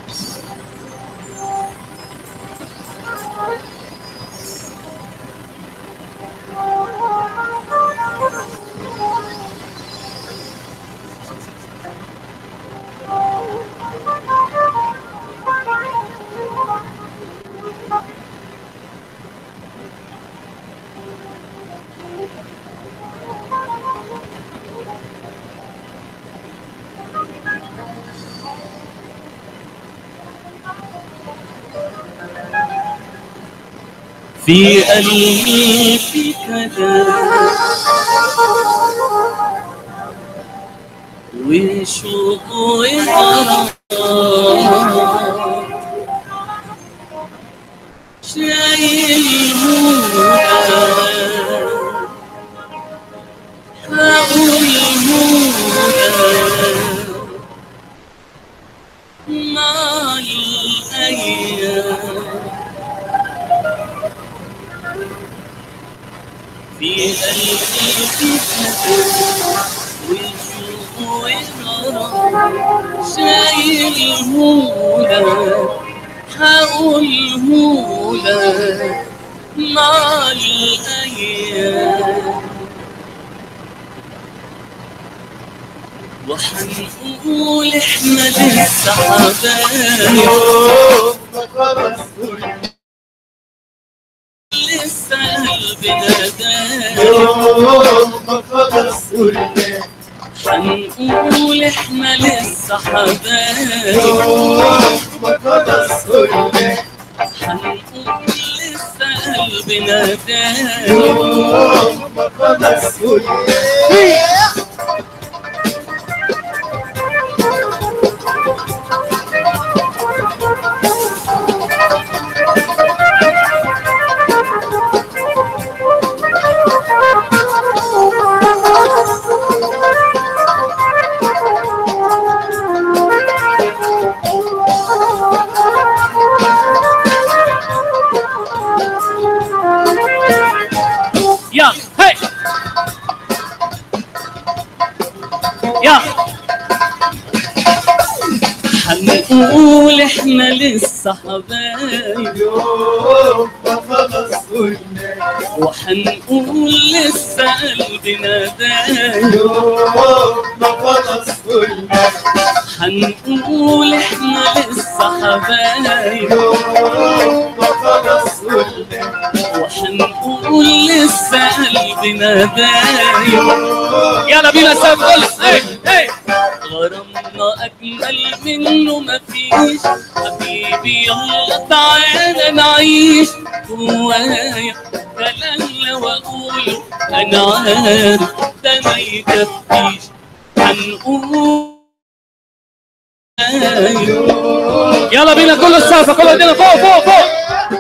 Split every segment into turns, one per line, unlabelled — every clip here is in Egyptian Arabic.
في قلبي في كلام وشوق وغرام شايل هدى هقول هدى مع الأيام في قلبي فتنة والشوق والغرام شايل هولة حقول هولة مع الأيام وحنقول احنا لسه حبايب لسه قلبنا دايب هنقول احنا لسه حبايب هنقول لسه قلبنا دايب يلا هي يلا هنقول احنا لسه حبايب وحنقول لسه قلبنا دايب هنقول احنا لسه حبايب وحنقول لسه قلبنا دايب يلا بينا سوا خلص ايه ايه غرامنا اجمل منه مفيش حبيبي يلا تعالى نعيش جوايا كلام لو اقوله انا عارف ده ما يكفيش هنقول يلا بينا كل السقف كل ايدينا فوق فوق فوق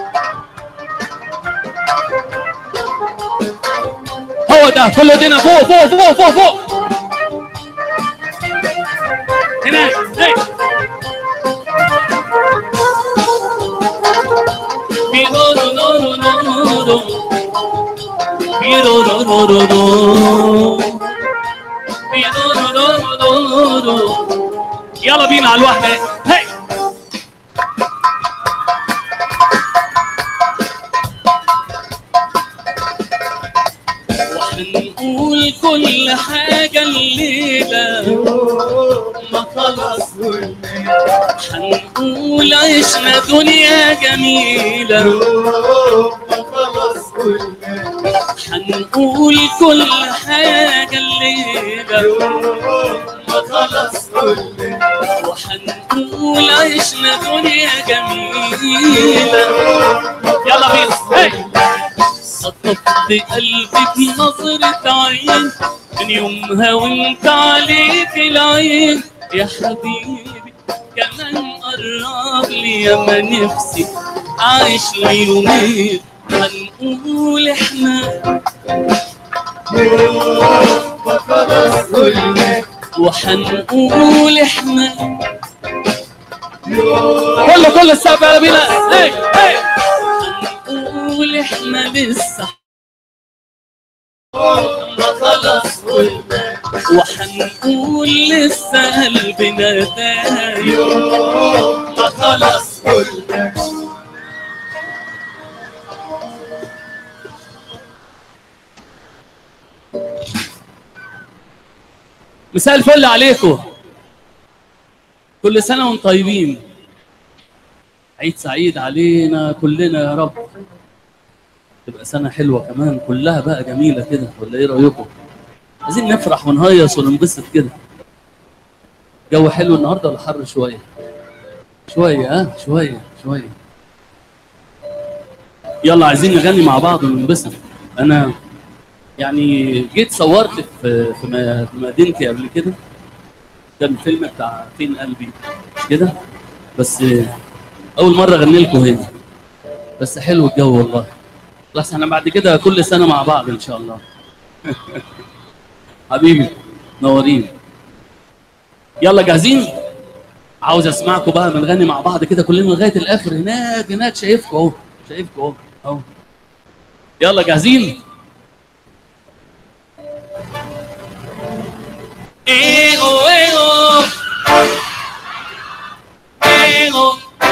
هو ده كل ايدينا فوق فوق فوق فوق فوق هناك هي بيرورو نورو نورو بيرورو نورو نورو بيرورو نورو نورو يلا بينا على الواحدة هي وهنقول كل حاجة الليلة ما خلص هنقول عشنا دنيا جميلة هنقول كل حاجة الليلة ما خلص وهنقول عشنا دنيا جميلة يلا بينا هي خطفت قلبي بنظرة عين من يومها وانت عليك العين يا حبيبي كمان قرب لي يا ما نفسي عايش لي يومين هنقول احنا وحنقول احنا كله كله السقف يلا بينا هي هي هنقول احنا لسه ما خلص قلنا وحنقول لسه قلبنا تايه
يوم ما خلص كلك
مساء الفل عليكم كل سنة وانتم طيبين عيد سعيد علينا كلنا يا رب تبقى سنة حلوة كمان كلها بقى جميلة كده ولا ايه رأيكم؟ عايزين نفرح ونهيص وننبسط كده جو حلو النهارده ولا حر شوية؟ شوية ها شوية شوية يلا عايزين نغني مع بعض وننبسط انا يعني جيت صورت في في م- في مدينتي قبل كده كان فيلم بتاع فين قلبي كده بس اول مره اغني لكم هنا بس حلو الجو والله خلاص احنا بعد كده كل سنه مع بعض ان شاء الله حبيبي نورين يلا جاهزين عاوز اسمعكم بقى بنغني مع بعض كده كلنا لغايه الاخر هناك هناك شايفكم اهو شايفكم اهو اهو يلا جاهزين ايغو ايغو ايغو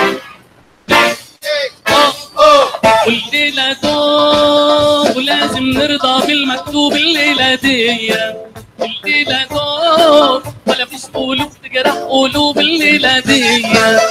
والليلة دوب ولازم نرضى بالمكتوب الليلة دي الليلة دوب ولا فيش قلوب تجرح قلوب الليلة دي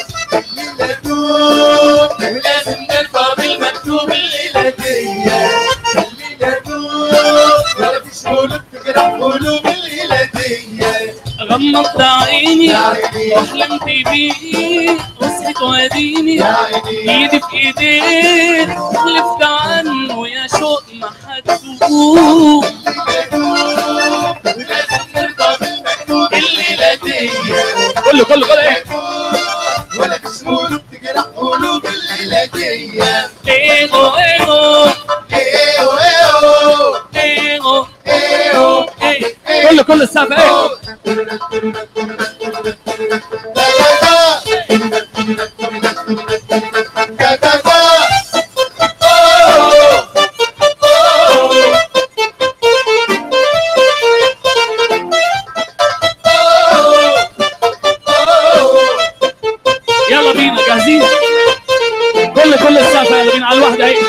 ولازم نرفع بالمكتوب الليلة دي الليلة دوب ولا فيش قلوب تجرح قلوب الليلة دي
غمضت عيني
يا عيني
واحلمت بيه وصحيت واديني
يا عيني
ايدي في ايديك حلفت عنه يا شوق ما هتدوق
الليلة دوب ولازم نرضى بالمكتوب الليلة دي
كله كله كله ايه
ولا فيش قلوب تجرح قلوب الليلة دي
ايغو ايغو
ايو ايو
ايغو
ايو
ايه كله كله السقف ايه يلا بينا جاهزين كل كل السقف يلا بينا على الواحده اهي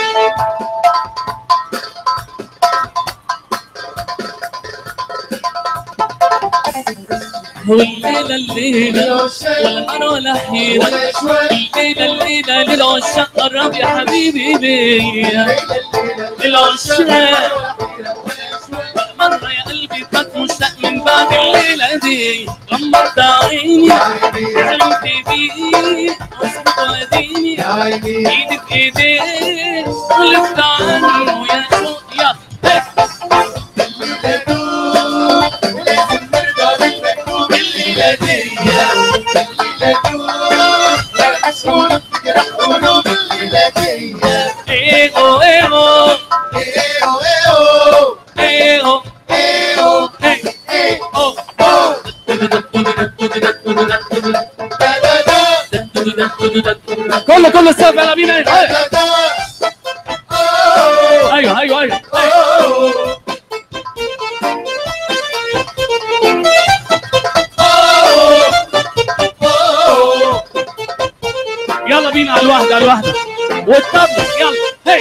والليلة الليلة ولا نار ولا حيرة الليلة الليلة للعشاق قرب يا حبيبي بيا للعشاق مرة يا قلبي كنت مشتاق من بعد الليلة دي غمضت عيني حلمت بيه وصحيت واديني ايدي في ايديك حلفت عنه يا شوق يا ايغو ايغو ايغو ايغو كله كله السقف يلا بينا ايوه ايوه ايوه ايوه يلا بينا على الواحدة على الواحدة والطبلة يلا هي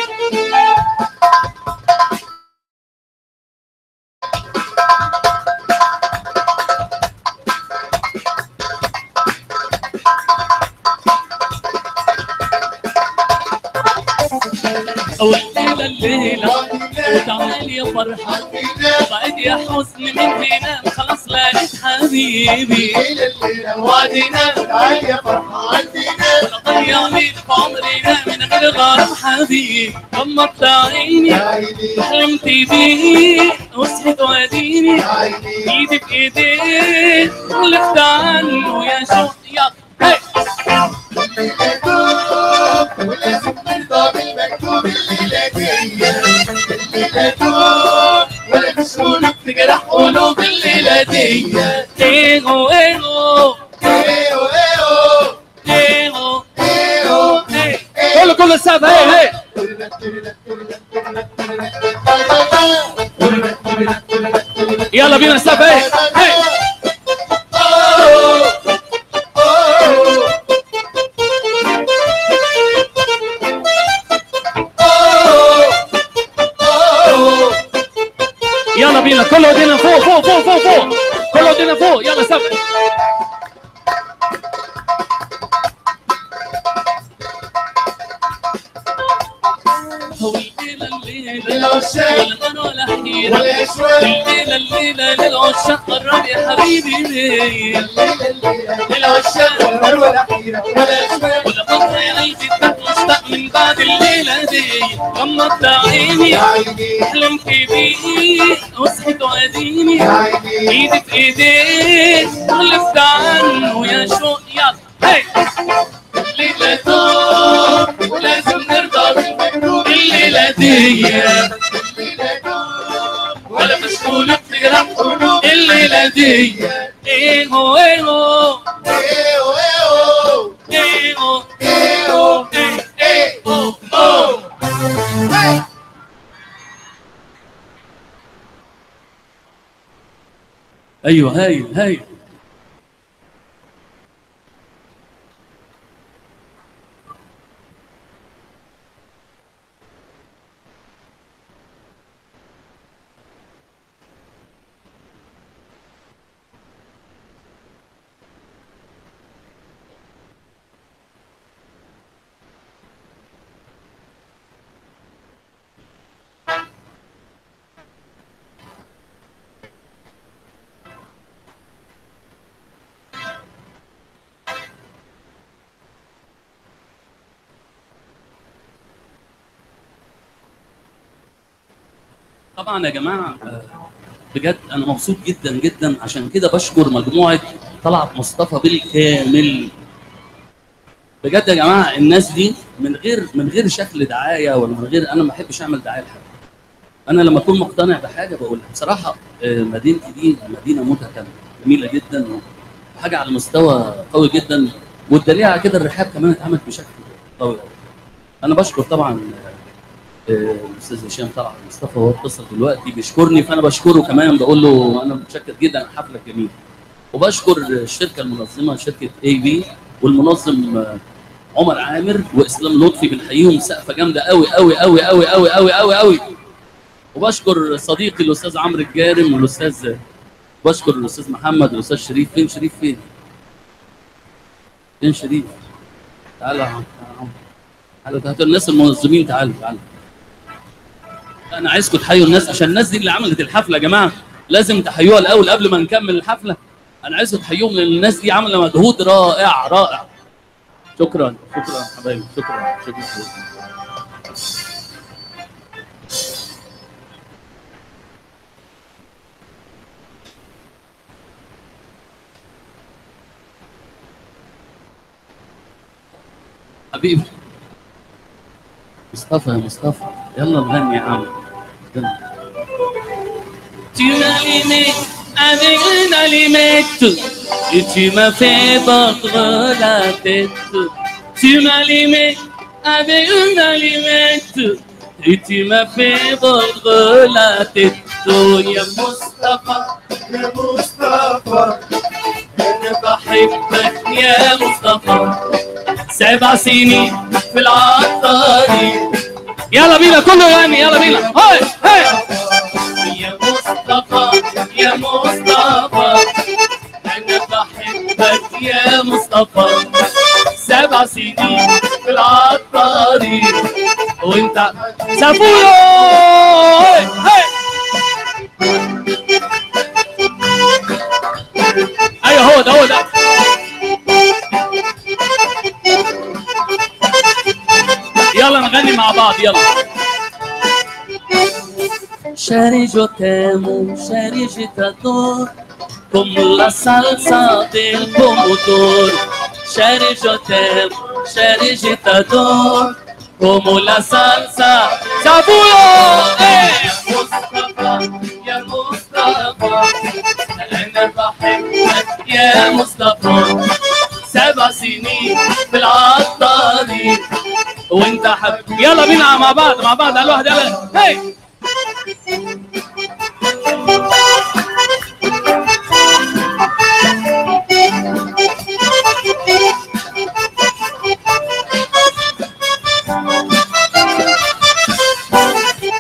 أول ليلة الليلة وتعالي يا فرحة بعد يا حزن من هنا خلاص لقيت حبيبي وعدنا ضيع لي في عمرنا من غير غرام حبيبي غمضت عيني حلمت بيه وصحيت واديني ايدي في ايديك حلفت عنه يا شوق يا هي
ولازم نرضى بالمكتوب الليلة دي الليلة دوب ولا فيش قلوب تجرح قلوب الليلة دي
ايغو ايغو
ايو ايو
ايغو
ايو
ايه كله كله السقف هي هي يلا بينا نسقف هي هي يلا بينا كله ايدينا فوق فوق فوق فوق فوق كله ايدينا فوق يلا سقف الليلة الليلة
للعشاق
والغنى الأخيرة
والأشواق
الليلة الليلة للعشاق قرب يا حبيبي ليه
للعشاق والمروة الأخيرة والأشواق
ولقد عينيك كنت مشتاق من بعد الليلة دي غمضت عيني
يا عيني
حلمت بيه وصحيت واديني
يا عيني
ايدي في ايديك غلفت عنه يا شوق يلا هي الليلة دوب ولازم نرضى بالمكتوب الليلة دي ولا مش قلوب تجرح قلوب الليلة دي ايه هو ايه هو
إيو إيو
ايه هو
إيو
ايه ايه هو هو ايوه هايل هايل طبعا يا جماعه آه، بجد انا مبسوط جدا جدا عشان كده بشكر مجموعه طلعت مصطفى بالكامل بجد يا جماعه الناس دي من غير من غير شكل دعايه ولا من غير انا ما بحبش اعمل دعايه لحد انا لما اكون مقتنع بحاجه بقولها بصراحه آه، مدينتي دي مدينه متكامله جميله جدا وحاجه على مستوى قوي جدا والدليل على كده الرحاب كمان اتعملت بشكل قوي قوي انا بشكر طبعا آه، آه، الاستاذ هشام طلعت مصطفى هو اتصل دلوقتي بيشكرني فانا بشكره كمان بقول له انا متشكر جدا على الحفله الجميله وبشكر الشركه المنظمه شركه اي بي والمنظم آه، عمر عامر واسلام لطفي بنحييهم سقفه جامده قوي قوي قوي قوي قوي قوي قوي قوي وبشكر صديقي الاستاذ عمرو الجارم والاستاذ بشكر الاستاذ محمد والاستاذ شريف فين شريف فين؟ فين شريف؟ تعالى يا عم تعالى يا عم. تعالوا هاتوا الناس المنظمين تعالوا تعالوا انا عايزكم تحيوا الناس عشان الناس دي اللي عملت الحفله يا جماعه لازم تحيوها الاول قبل ما نكمل الحفله انا عايزكم تحيوهم لان الناس دي عامله مجهود رائع رائع شكرا شكرا حبايبي شكرا شكرا حبايبي. حبيبي مصطفى يا مصطفى يلا نغني يا عم يلا. Tu m'as aimé avec une allumette et tu m'as fait perdre la tête. Tu m'as aimé avec une allumette et tu m'as fait perdre la tête. Oh, يا مصطفى
يا مصطفى
انا بحبك يا مصطفى سبع سنين في العطاري يلا بينا كله يغني يلا بينا هاي هاي يا مصطفى يا مصطفى انا بحبك يا مصطفى سبع سنين في العطاري وانت سافورو هاي هاي ايوه هو ده هو ده يلا نغني مع بعض يلا Chérie, je t'aime, chérie, je t'adore, comme la salsa del pomodoro. Chérie, je t'aime, chérie, je t'adore, comme la salsa. Saburo! Hey! يا مصطفى أنا بحبك يا مصطفى سبع سنين في العطاري وانت حبيبي يلا بينا مع بعض مع بعض على الواحد يلا هي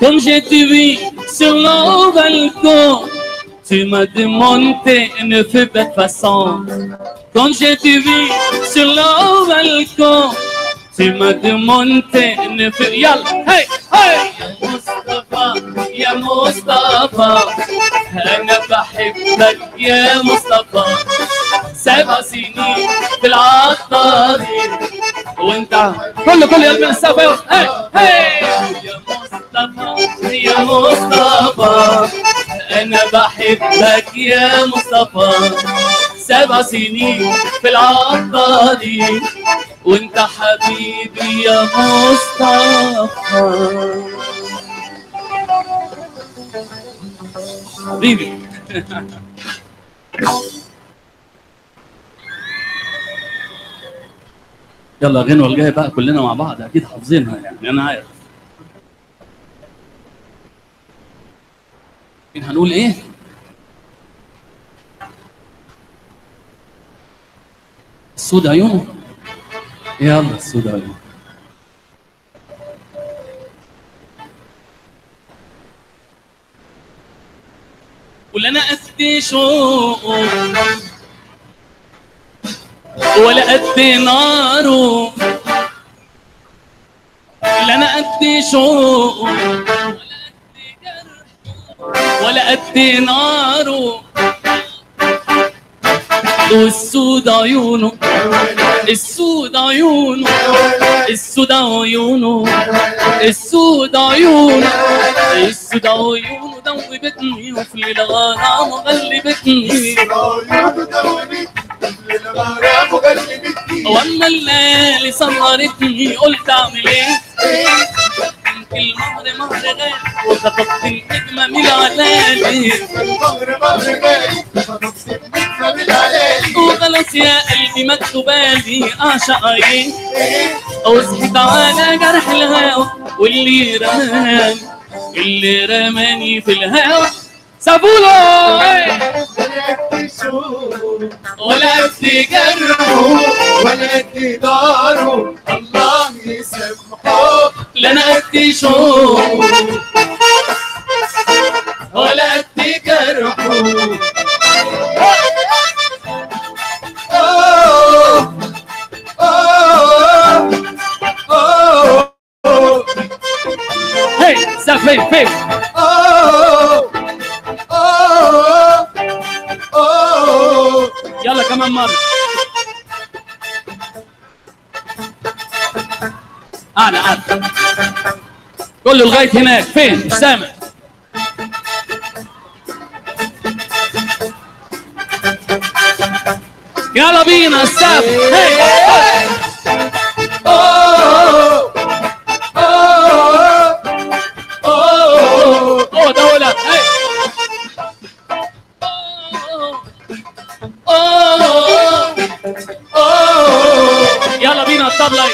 Comme j'ai tu vis sur le balcon, tu m'as demandé une feu belle façon. Quand j'ai tu vis sur le balcon, tu m'as demandé une feu. Yalla, hey, hey! يا مصطفى يا مصطفى أنا بحبك يا مصطفى سبع سنين في العطارين وانت كله كله يلا السقف هي هي يا مصطفى يا مصطفى انا بحبك يا مصطفى سبع سنين في العطارين وانت حبيبي يا مصطفى حبيبي يلا غنوة الجاية بقى كلنا مع بعض اكيد حافظينها يعني انا عارف مين هنقول ايه السود عيونه يلا السود عيونه ولا انا قد شوق ولا قد ناره لا انا قد شوق ولا قد ناره والسود عيونه السود عيونه السود عيونه السود عيونه السود عيونه دوبتني وفي الغرام غلبتني واما الليالي سهرتني قلت اعمل ايه المهر مهر غالي وخطفت النجمة من العلالي وخلاص يا قلبي مكتوبالي اعشق ايه وصحيت على جرح الهوى واللي رماني اللي رماني في الهوى سابولو إيه. ولا تجرحه
ولا تداره الله يسامحه
لا انا قد شوق
ولا تجرحه أوه، أوه، أوه،
هي سقف فين فين
أوه، أوه، أوه.
يلا كمان مرة أنا عارف كله لغاية هناك فين مش سامع يلا بينا السقف هي هي.
أوه، أوه، أوه.
هو ده هو ده هي. أوه.
أوه.
يلا بينا الطبلة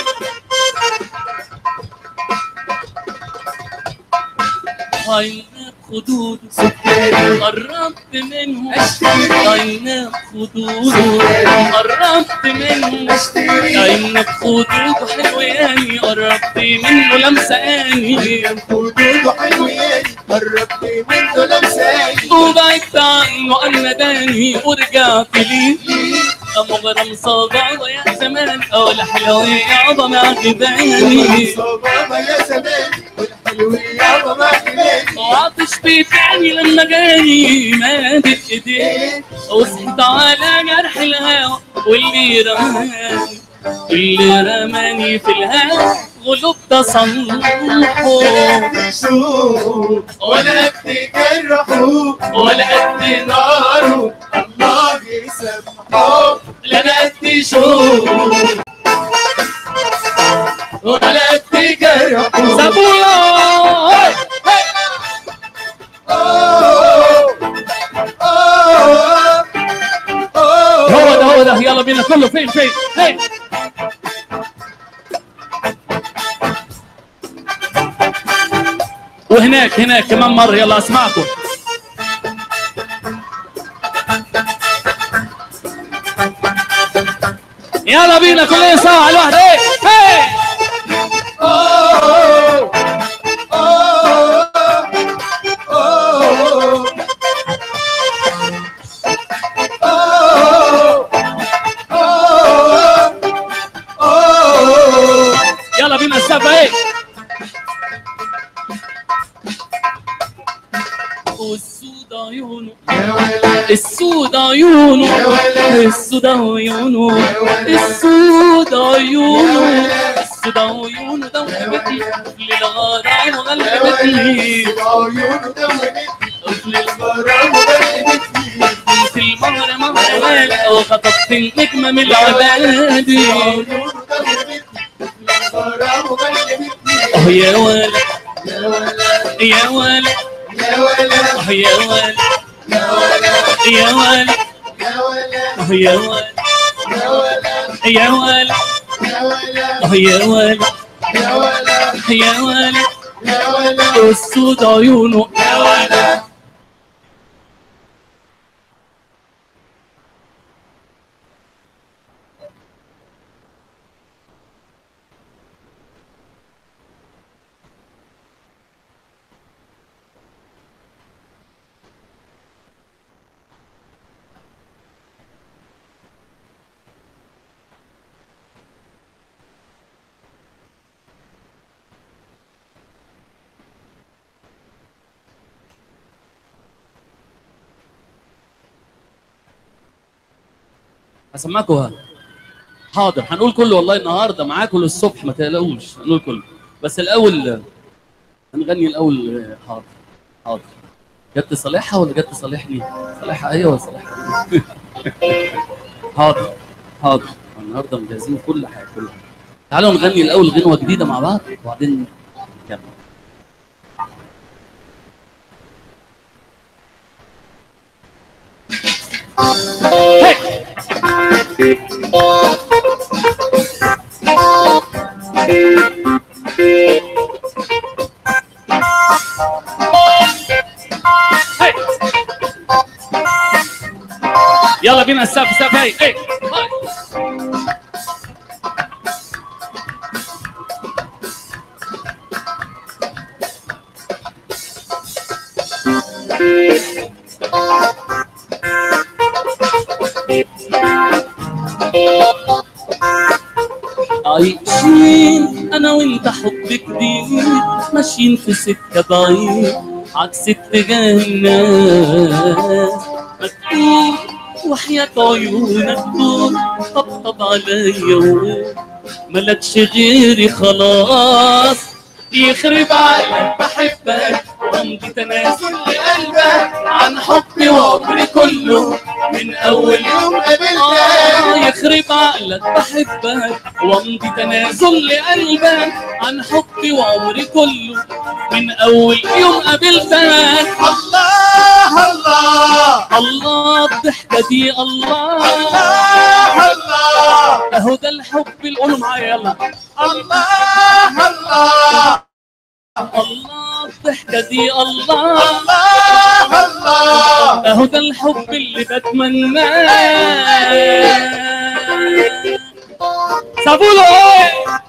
عينك خدود قربت منهم عينك خدود قربت منهم عينك خدود حلواني قربت منه لمساني
خدوده حلوين قربت منه لمساني
وبعدت عنه أنداني ورجعت لي مغرم صبابة يا زمان أول حلوة يابا ما عجباني
صبابة يا زمان والحلو يابا ما حلاني
وعطش بيتاني لما جاني مادت ايديه وصحيت على جرح الهوى واللي رماني اللي رماني في الهوى غلوب تصنفه
شوف ولا تجرحوا
ولا قد
ناره الله يسامحه
لا انا قد شوف
ولا تجرحوا
سابويا
أوه، أوه، أوه.
هو ده هو ده يلا بينا كله فين فين هي وهناك هناك كمان مرة يلا اسمعكم يلا بينا كلنا سوا على الواحد هي هي
أوه، أوه،
السقف ايه والسود عيونه
يا ولد
السود عيونه
يا ولد
السود عيونه السود عيونه السود عيونه دوبتني للغرام غلبتني
عيونه دوبتني
طفل
الغرام وغلبتني
في المهر مهر وخطفت النجمة من العبادي
عيونه دوبتني الغرام وغلبتني
اه يا ولد
يا ولد
يا ولد
يا ولد
اه يا ولد
يا ولد
يا ولد
يا ولد
اه يا ولد
يا ولد
يا ولد
يا ولد
اه يا ولد
يا ولد
يا ولد
يا ولد
السود عيونه
يا ولد
هسمعكم ها حاضر هنقول كله والله النهارده معاكم للصبح ما تقلقوش هنقول كله بس الاول هنغني الاول حاضر حاضر جت صالحها ولا جت صالحني؟ صالحها ايوه ولا صالحها حاضر حاضر النهارده مجهزين كل حاجه كل حاجه تعالوا نغني الاول غنوه جديده مع بعض وبعدين نكمل هاي. يلا بينا السقف السقف هاي هاي هاي. عايشين انا وانت حب جديد ماشيين في سكه بعيد عكس اتجاه الناس مكتوب وحياة عيونك دول طبطب عليا وقول ملكش غيري خلاص يخرب عقلك بحبك وامضي تنازل لقلبك عن حبي وعمري كله من اول يوم آه يخرب عقلك بحبك وامضي تنازل لقلبك عن حبي وعمري كله من اول يوم قابلتك
الله الله
الله الضحكه دي الله
الله الله
اهو ده الحب اللي قولوا معايا يلا
الله الله
الله الضحكه دي الله
الله الله
اهو ده الحب اللي بتمناه سابوله ايه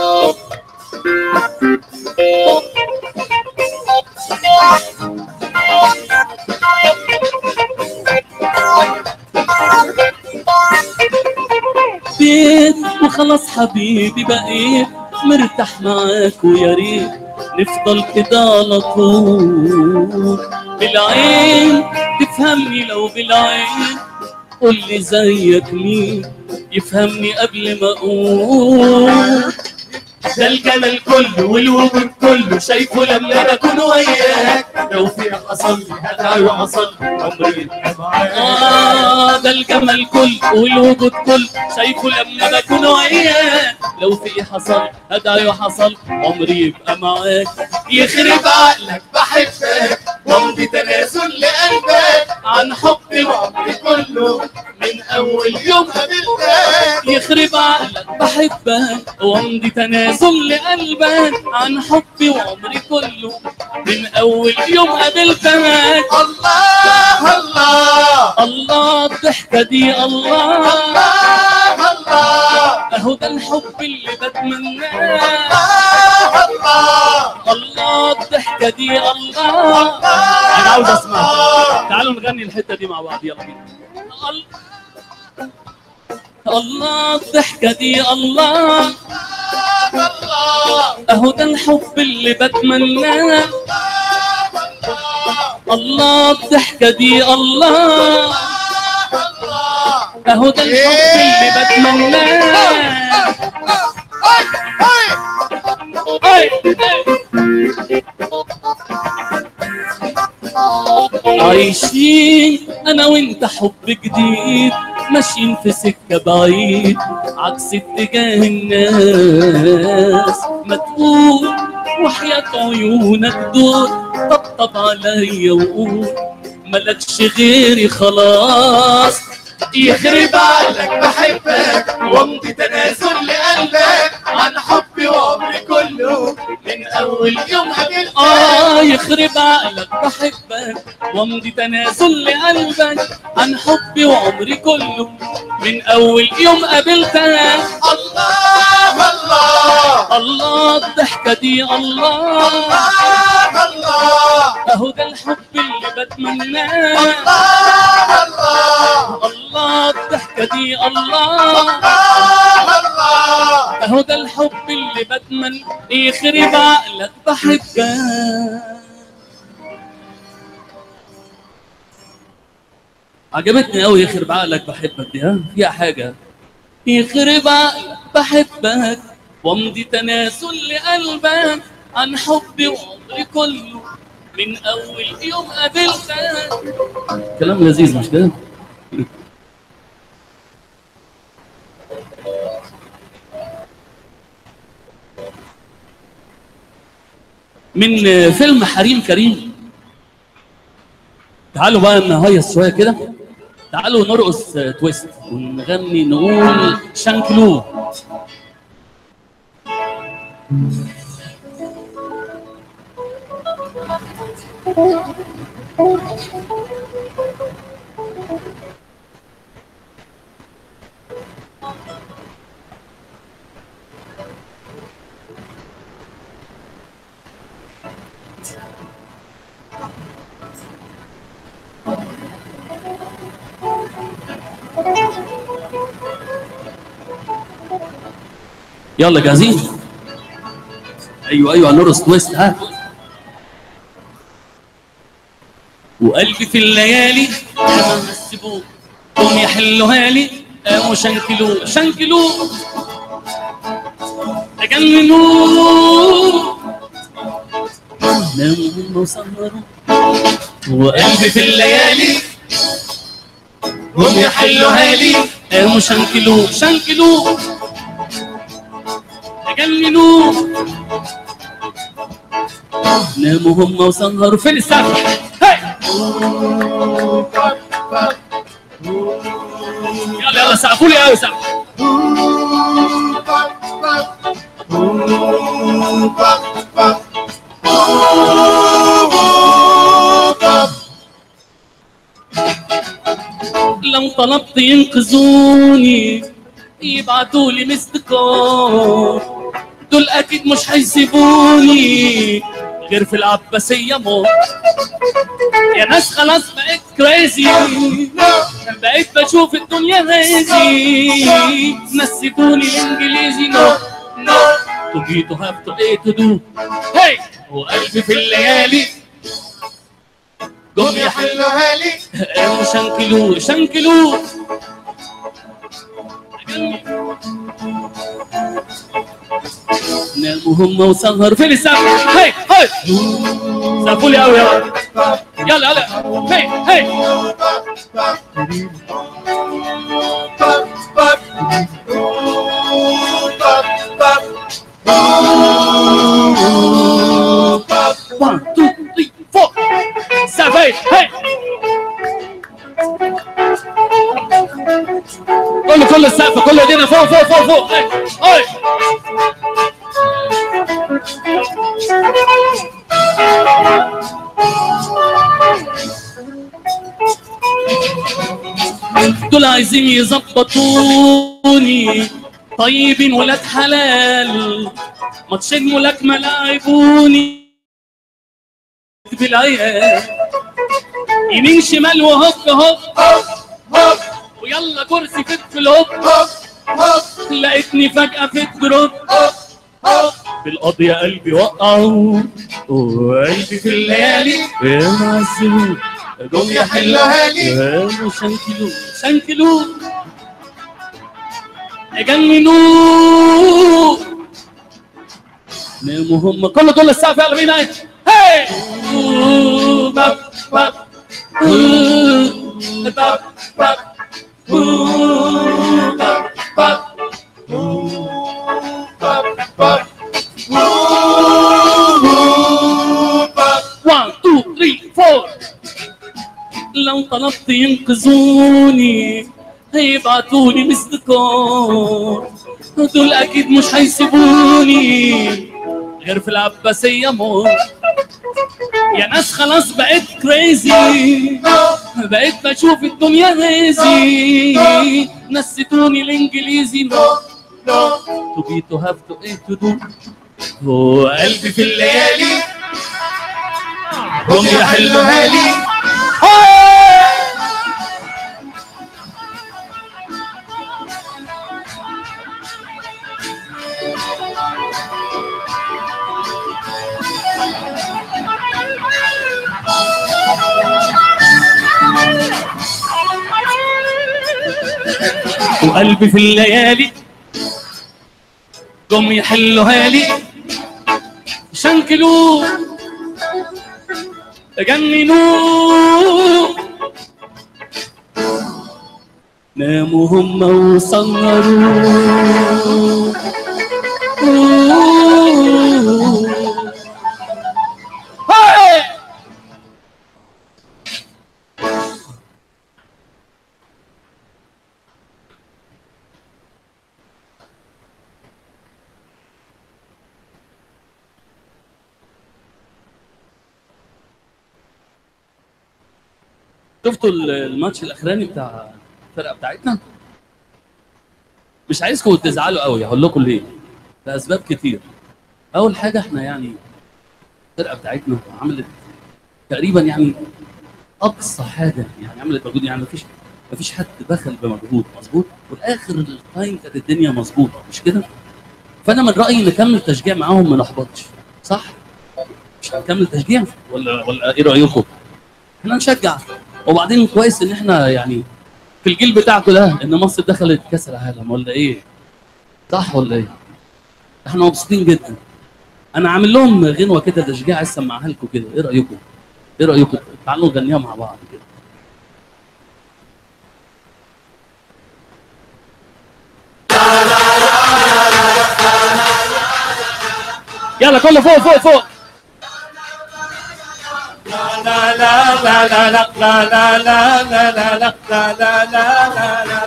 بيت وخلاص حبيبي بقيت مرتاح معاك ويا ريت نفضل كده على طول بالعين تفهمني لو بالعين قول لي زيك مين يفهمني قبل ما اقول ده الجمال كله والوجود كله شايفه لما بكون وياك
لو في حصل لي هدعي وحصل لي عمري يبقى معاك
آه ده الجمال كله والوجود كله شايفه لما بكون وياك لو في حصل هدعي وحصل عمري يبقى معاك يخرب عقلك
بحبك وامضي تنازل لقلبك
عن حبي
وعمري كله من اول يوم قابلتك
يخرب عقلك بحبك وامضي تنازل لقلبك عن حبي وعمري كله من اول يوم قابلتك
الله الله
الله الضحكه دي الله
الله الله
اهو ده الحب اللي بتمناه
الله الله
الله الضحكه دي الله انا عاوز اسمعها تعالوا نغني الحته دي مع بعض يلا بينا ال- الله الضحكه دي الله
الله
اهو ده الحب اللي بتمناه الله الضحكة دي الله
الله
اهو ده الحب اللي بتمناه
هاي
أي. عايشين انا وانت حب جديد ماشيين في سكة بعيد عكس اتجاه الناس ما تقول وحياة عيونك دول طبطب عليا وقول ملكش غيري خلاص
يخرب عقلك بحبك وامضي تنازل لقلبك عن حبي وعمري كله من اول يوم قابلتك
آه يخرب عقلك بحبك وامضي تنازل لقلبك عن حبي وعمري كله من أول يوم قابلتك
الله الله
الله الضحكة دي الله
الله الله
أهو ده الحب اللي بتمناه
الله الله
الله الضحكة دي الله
الله الله
أهو ده الحب اللي بتمنى يخرب عقلك بحبك عجبتني قوي يخرب عقلك بحبك دي ها فيها حاجة يخرب عقلك بحبك وامضي تناسل لقلبك عن حبي وعمري كله من أول يوم قابلتك كلام لذيذ مش كده؟ من فيلم حريم كريم تعالوا بقى نهيص شويه كده تعالوا نرقص تويست ونغني نقول شانكلو يلا جاهزين ايوه ايوه هنرقص تويست ها وقلبي في الليالي انا مسبوق قوم يحلوها لي قاموا شنكلوه شنكلوه تجننوه ناموا هم وسهروا وقلبي في الليالي هم يحلوها لي قاموا شنكلوه شنكلوه تجننوه ناموا هم وسهروا فين السقف؟ هاي يلا يلا سقفوا لي قوي سقف لو طلبت ينقذوني يبعتوا لي مستكار دول اكيد مش هيسيبوني غير في العباسيه موت يا ناس خلاص بقيت كريزي بقيت بشوف الدنيا هازي نسيتوني الانجليزي نو نو تو بي تو هاف تو ايه تو دو هاي وقلبي في الليالي
قوم يحلوها لي
قاموا شنكلوه شنكلوه ناموا هم وسهروا فين السقف؟ هاي هاي سقفوا لي قوي يلا يلا يلا هاي هاي One, two, three, four. سقف هاي هاي كله كله السقف كله ايدينا فوق فوق فوق فوق هاي هاي دول عايزين يظبطوني طيبين ولاد حلال ماتشين ملاكمة لاعبوني بالعيال يمين شمال وهوب هوب ويلا كرسي فت في الهوب لقيتني فجأة في الدروب بالقضية يا قلبي وقعوا وقلبي في الليالي يا معذبون جم يحلوها لي يا شنكلو شنكلو يجننوا ناموا هم كله كل السقف يلا بينا هاي أوه، باب باب أوه، باب باب أوه، باب باب One, two, three, four. لو طلبت ينقذوني هيبعتوني مثل كون دول اكيد مش هيسيبوني غير في العباسية موت يا ناس خلاص بقيت كريزي بقيت بشوف الدنيا هازي نسيتوني الانجليزي نو نو تو بي تو هاف تو ايه تو دو هو قلبي في الليالي هم يحلوها لي وقلبي في الليالي قوم يحلوها لي شنكلوا جننوا ناموا هم وسهروا هاي شفتوا ال- الماتش الاخراني بتاع الفرقه بتاعتنا مش عايزكم تزعلوا قوي هقول لكم ليه لاسباب كتير اول حاجه احنا يعني الفرقه بتاعتنا عملت تقريبا يعني اقصى حاجه يعني عملت مجهود يعني مفيش مفيش حد دخل بمجهود مظبوط والاخر التايم كانت الدنيا مظبوطه مش كده فانا من رايي نكمل تشجيع معاهم ما نحبطش صح مش هنكمل تشجيع ولا ولا ايه رايكم احنا نشجع وبعدين كويس ان احنا يعني في الجيل بتاعكم ده ان مصر دخلت كاس العالم ولا ايه صح ولا ايه احنا مبسوطين جدا انا عامل لهم غنوه كده تشجيع عايز اسمعها لكم كده ايه رايكم ايه رايكم تعالوا نغنيها مع بعض كده يلا كله فوق فوق فوق
لا لا لا لا لا لا لا لا لا لا لا لا لا لا لا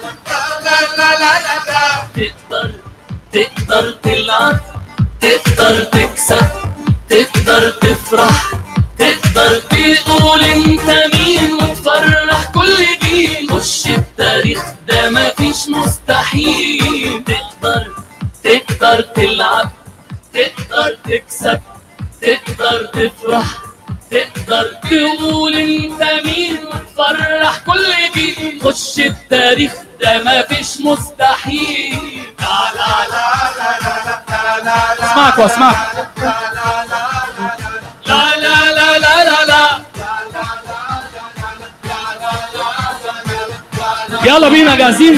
تقدر تقدر تلعب تقدر تكسب تقدر تفرح تقدر تقول انت مين وتفرح كل جيل خش التاريخ ده مفيش مستحيل تقدر تقدر تلعب تقدر تكسب تقدر تفرح تقدر تقول انت مين وتفرح كل جيل خش التاريخ ده مفيش مستحيل اسمعك واسمعك لا لا لا لا لا لا يلا بينا جاهزين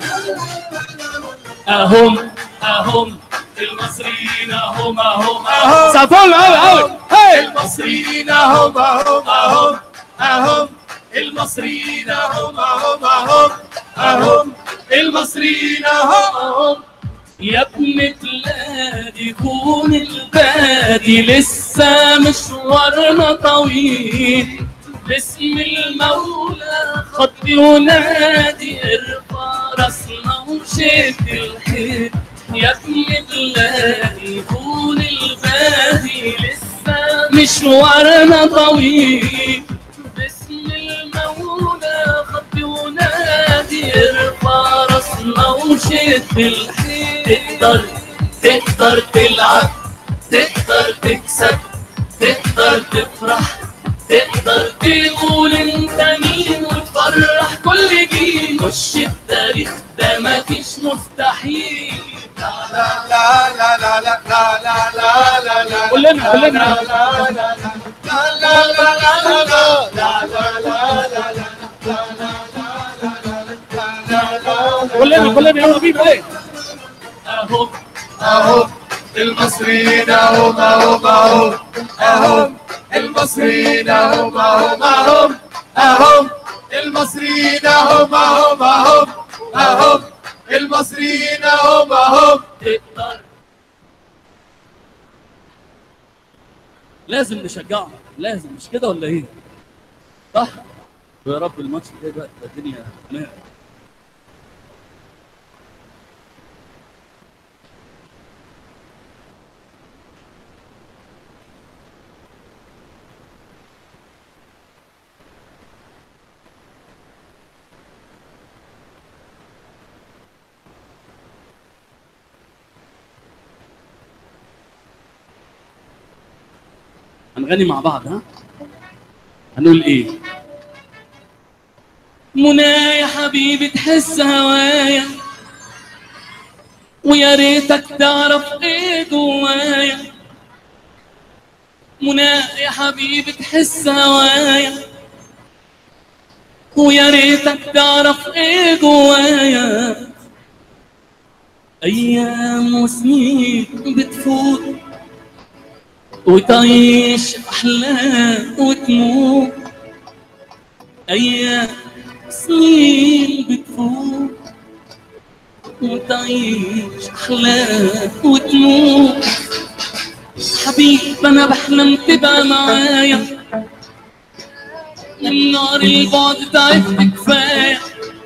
اهم اهم المصريين اهم اهم اهم سافول قوي قوي هي المصريين اهم
هم هم هم
المصريين اهم اهم اهم اهم المصريين اهم اهم يا ابن بلادي كون البادي لسه مشوارنا طويل باسم المولى خط ينادي ارفع راسنا وشد الحيل يا ابن بلادي كون البادي لسه مشوارنا طويل باسم المولى خط ينادي ارفع راسنا وشد الحيل تقدر تقدر تلعب تقدر تكسب تقدر تفرح تقدر تقول انت مين وتفرح كل جيل خش التاريخ ده مفيش مستحيل كلنا كلنا كلنا كلنا يلا بينا ايه
اهم اهم المصريين اهم اهم اهم اهم المصريين اهم اهم اهم اهم المصريين اهم اهم اهم اهم المصريين اهم اهم
تقدر لازم نشجعهم لازم مش كده ولا ايه؟ صح؟ ويا رب الماتش الجاي بقى تبقى الدنيا تمام هنغني مع بعض ها هنقول ايه منى يا حبيبي تحس هوايا ويا ريتك تعرف ايه جوايا منى يا حبيبي تحس هوايا ويا ريتك تعرف ايه جوايا ايام وسنين بتفوت وتعيش أحلام وتموت أيام سنين بتفوت وتعيش أحلام وتموت حبيب أنا بحلم تبقى معايا من نار البعد تعبت كفاية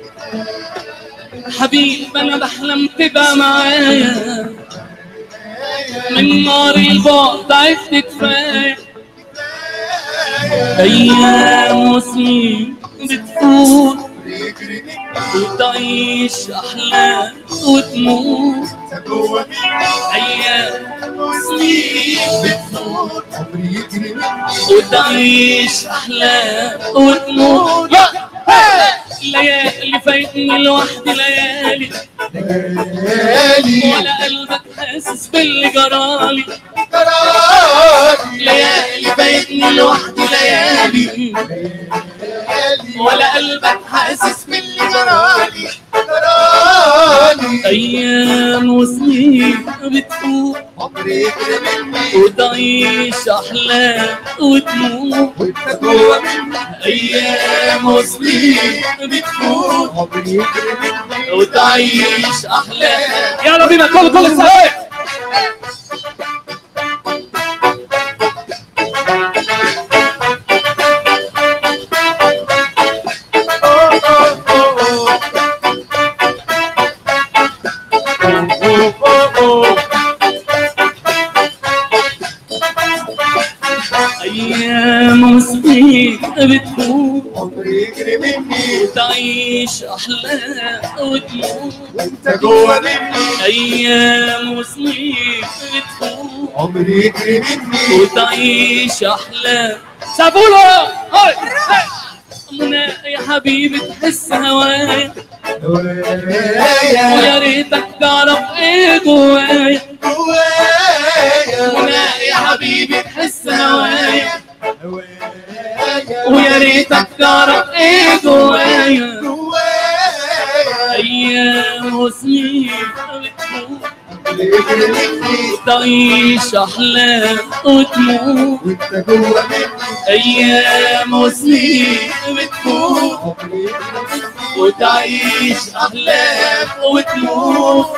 حبيب أنا بحلم تبقى معايا من نار البعد تعبت كفاية أيام وسنين بتفوت وتعيش أحلام وتموت أيام وسنين بتفوت وتعيش أحلام وتموت لا ليالي فايتني لوحدي ليالي ولا قلبك حاسس باللي جرالي ليالي فايتني لوحدي ليالي ولا قلبك حاسس باللي جرالي ايام وسنين بتفوت وتعيش احلام وتموت ايام وسنين بتفوت وتعيش احلام يلا بينا كل كل السلام ايام وسنين بتفوت وتعيش احلام وتموت
انت جوه مني
ايام وسنين بتفوت
عمري يجري مني
وتعيش احلام سابولا هاي هاي. منى يا حبيبي تحس هوايا
هوايا
ويا ريتك تعرف ايه جوايا
هوايا
منى يا حبيبي تحس هوايا
هوايا
ويا ريتك تعرف ايه جوايا
هوايا
ايام وسنين بتفوت
يجري مني
تعيش احلام وتموت
وانت جوه مني
ايام وسنين بتفوت
عمري يجري مني
وتعيش احلام وتموت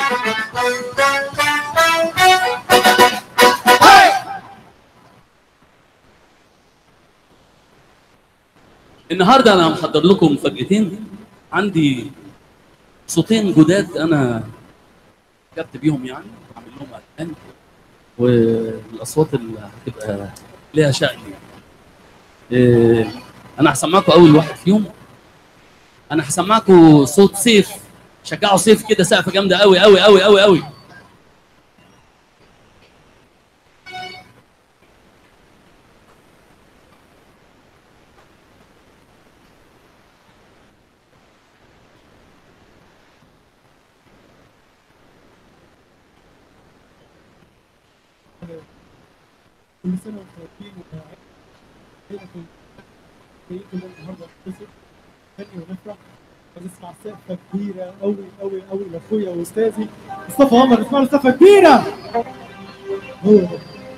النهارده انا محضر لكم مفاجأتين عندي صوتين جداد انا كتبت بيهم يعني عامل لهم الحان والاصوات اللي هتبقى ليها شأن يعني. إيه، انا هسمعكم اول واحد فيهم انا هسمعكم صوت سيف شجعوا سيف كده سقفه جامده قوي قوي قوي قوي قوي
كل سنه وانتم طيبين وعيلة كل كل النهارده نتصل ثاني ونفرح ونسمع سقفه كبيره قوي قوي قوي لاخويا واستاذي مصطفى عمر اسمع له سقفه كبيره هو ده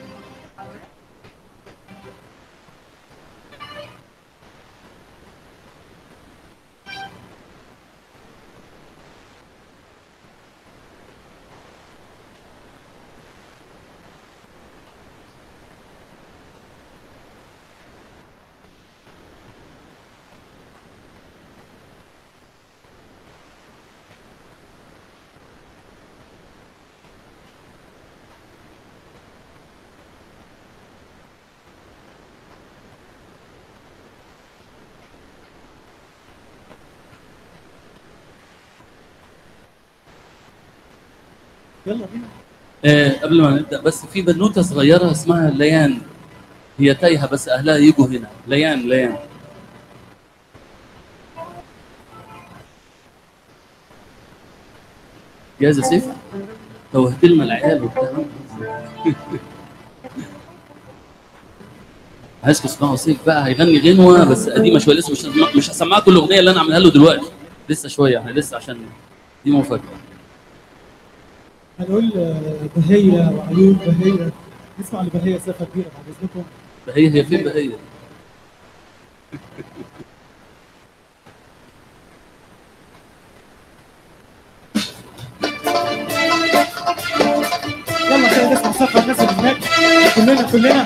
يلا بينا
آه قبل ما نبدا بس في بنوته صغيره اسمها ليان هي تايهه بس اهلها يجوا هنا ليان ليان جاهز يا سيف توهت لنا العيال وبتاع عايزكم تسمعوا سيف بقى هيغني غنوه بس قديمه شويه لسه مش مش هسمعكم الاغنيه اللي انا عاملها له دلوقتي لسه شويه احنا لسه عشان دي مفاجاه
هنقول آه، بهية وعيون بهية نسمع لبهية سقفه كبيره بعد اذنكم
بهية هي فين بهية؟
يلا خلينا نسمع سقفه الناس اللي هناك كلنا كلنا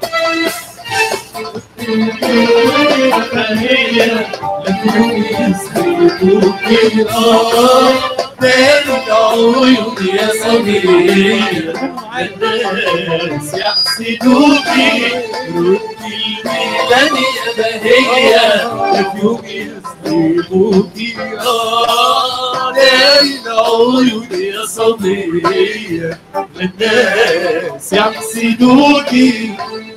يا صغير الناس يحسدوكي ردي الميلاد يا بهية يوم يصدقوكي آه ليل عيون يا صغير الناس يحسدوكي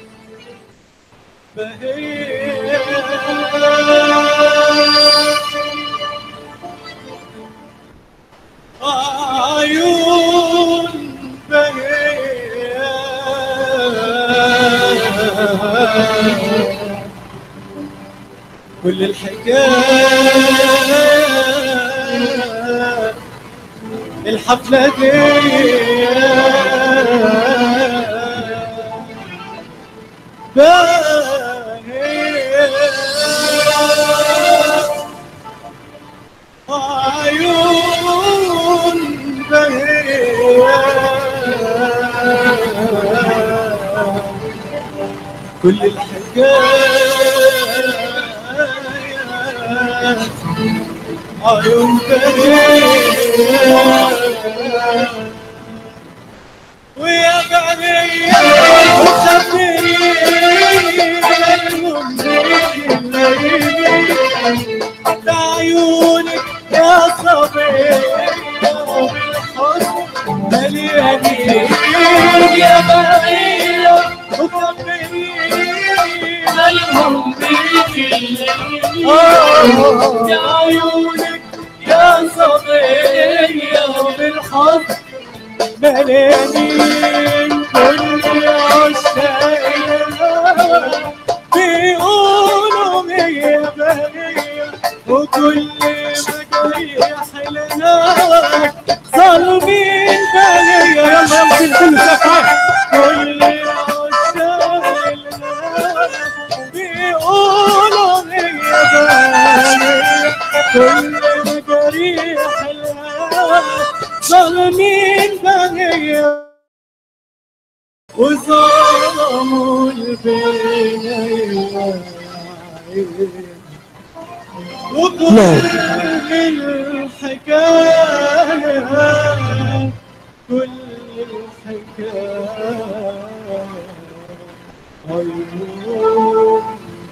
عيون بهية كل الحكاية الحفلة دي بهية عيون بهية كل الحكاية عيون بهية ويا بنية وخبريني عيونك يا صبي وبالحزن مليانين يا بهية وخبريني مالهم بيك يا عيونك يا صبية وبالحظ مليانين كل عشاق الهوى بيقولوا مية بهية وكل مجاريح الهوى ظالمين بهية يلا يلا كل كل سقف كل عشاق الهوى بيقولوا مية بهية كل مجاريح الهوى ظالمين بهية وظلموا البنية وكل الحكاية كل الحكاية عيون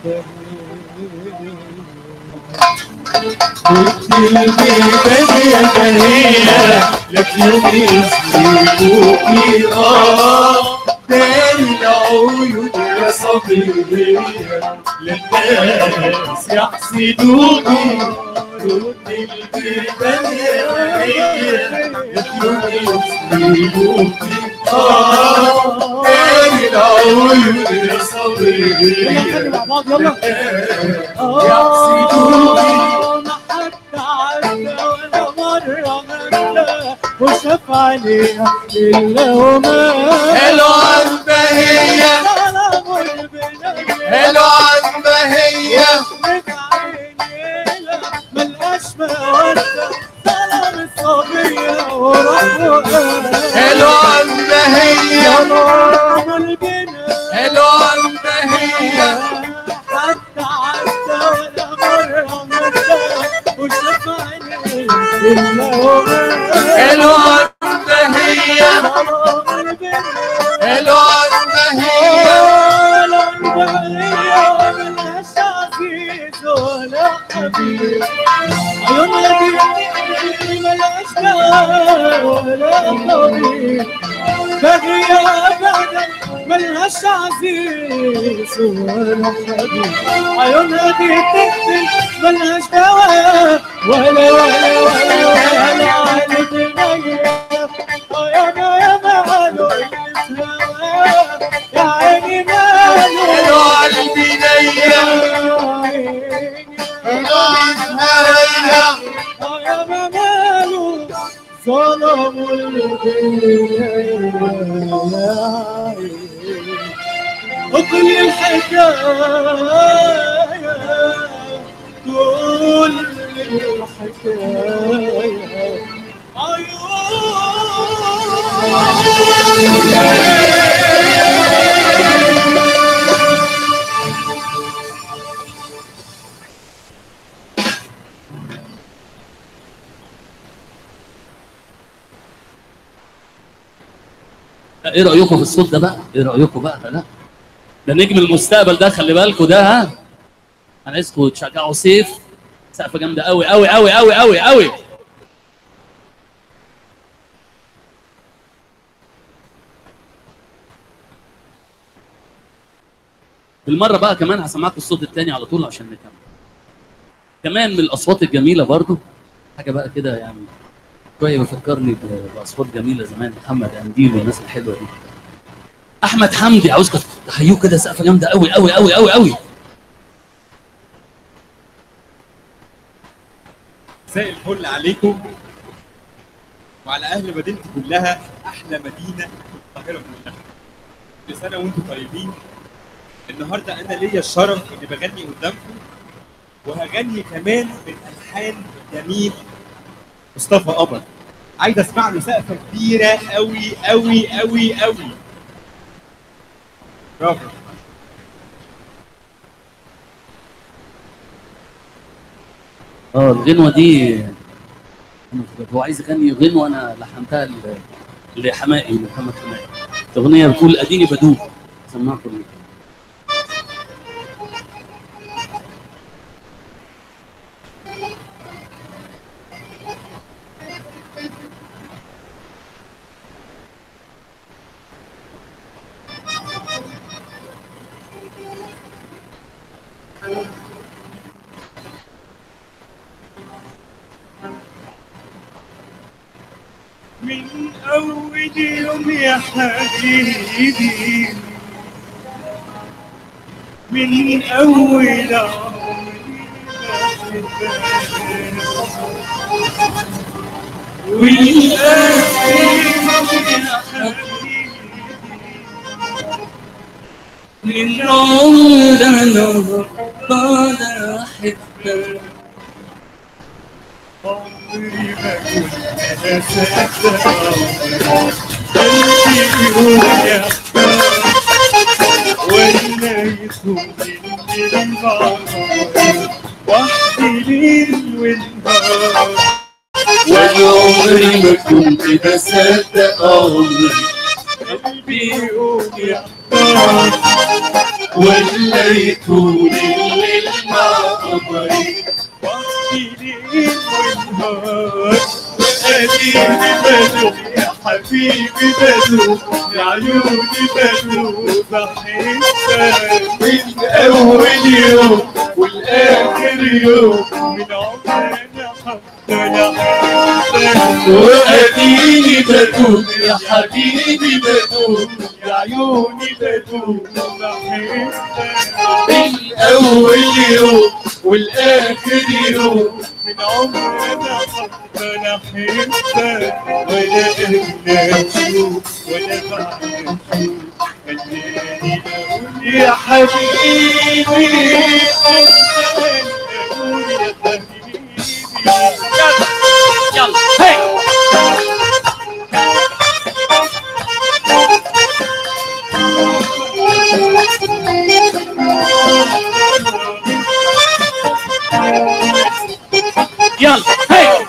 لك يوم يسلكوكي اه تاني العيون يا صبية للناس يحسدوكي كل البيبان يا يسلموك آه تاني العيون
يلا
صبرية
نغني مع بعض يلا
يحسدوني.
آه، ما حد عدى ولا مرة مدى وشاف عليها إلا وما
حلو عما هي
سلام البنات
حلو عما هي
ملقاش مودة سلام الصبية ورحمة
حلو عما هي
سلام البنات
حلو عما هي
حتى عدى ولا مرة مدى وشاف عينيه إلا وما
حلو عما هي
سلام البنات
حلو عما هي
ملهاش عزيز ولا حبيب عيونها دي تقتل ملهاش دواء ولا ولا ولا ولا عالم نية يا ما يا ماله يا عيني ماله
حلو قلبي نية
يا عيني
حلو عما هي
يا ما ماله ظلموا الدنيا وكل الحكاية كل الحكاية
ايه رايكم في الصوت ده بقى ايه رايكم بقى ده لا ده نجم المستقبل ده خلي بالكم ده ها انا عايزكم تشجعوا سيف سقفه جامده قوي قوي قوي قوي قوي قوي بالمره بقى كمان هسمعكم الصوت التاني على طول عشان نكمل كمان من الاصوات الجميله برضو حاجه بقى كده يعني شويه بيفكرني ب- باصوات جميله زمان محمد قنديل والناس الحلوه دي احمد حمدي عاوزكم تحيوه كده سقفه جامده قوي قوي قوي قوي قوي
مساء الفل عليكم وعلى اهل مدينتي كلها احلى مدينه في القاهره كلها كل سنه وانتم طيبين النهارده انا ليا الشرف اني بغني قدامكم وهغني كمان من الحان جميل مصطفى قمر عايز اسمع له سقفه كبيره قوي قوي قوي قوي برافو
اه الغنوه دي أنا افتكرت هو عايز يغني غنوه انا لحنتها ل- لحمائي محمد حمائي اغنيه بتقول اديني بدوب سمعكم ليه
من أول يوم يا حبيبي من أول عمري والآخر يا حبيبي
من عمر انا بقدر احبك
عمري ما كنت أصدق قلبي يقول يا ولا يكون البعض وحدي ليل والنهار
والعمري ما كنت بصدق عمري
قلبي يقول يا
ولا يكون الليل مع قمري
وحدي ليل والنهار وأديني بدو يا حبيبي بدو يا عيوني بدو بحبك من أول يوم والآخر يوم من عمرنا هفضل احبك
واديني بدوب يا حبيبي بدوب
يا عيوني بدوب بحبك
من اول يوم والاخر يوم
من عمري انا هفضل احبك ولا اهلا اشوف ولا بعد اشوف خلاني اقول يا حبيبي خلاني اقول يا حبيبي
يلا هي يلا هي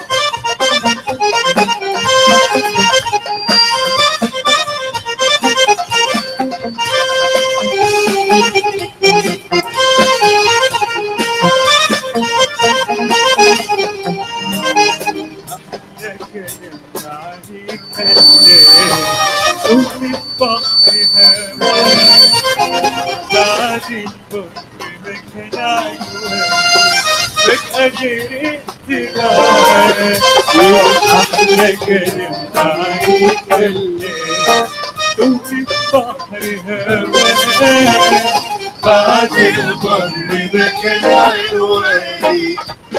بعد البر بكى العنواني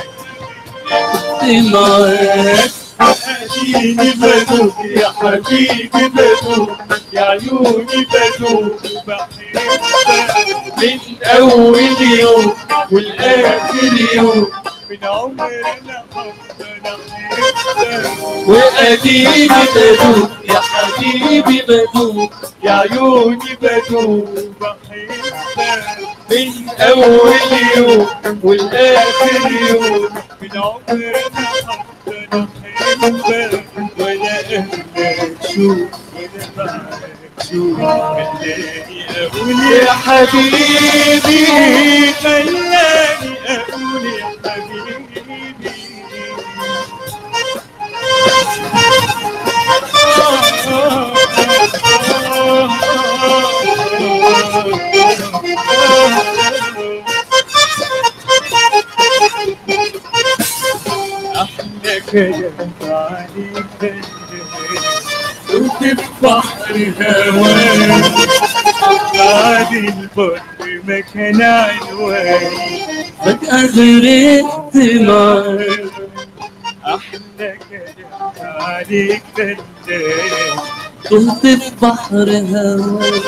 معاك
اديني بدوب يا حبيبي بدوب يا عيوني بدوب بحبك
من اول يوم والاخر يوم
من عمرنا هفضل احبك
واديني بدوب يا حبيبي بدوب
يا عيوني بدوب بحبك
من اول يوم والاخر يوم
من عمرنا هفضل احبك ولا اهلك شوف ولا بعدك شوف خلاني اقول يا حبيبي خلاني اقول يا حبيبي احنا كلام عليك وفي البحر هواك بعد البر مكان عنواني
فجأة غرقت معاك
احلى كلام عليك فندق
كنت في بحر هواك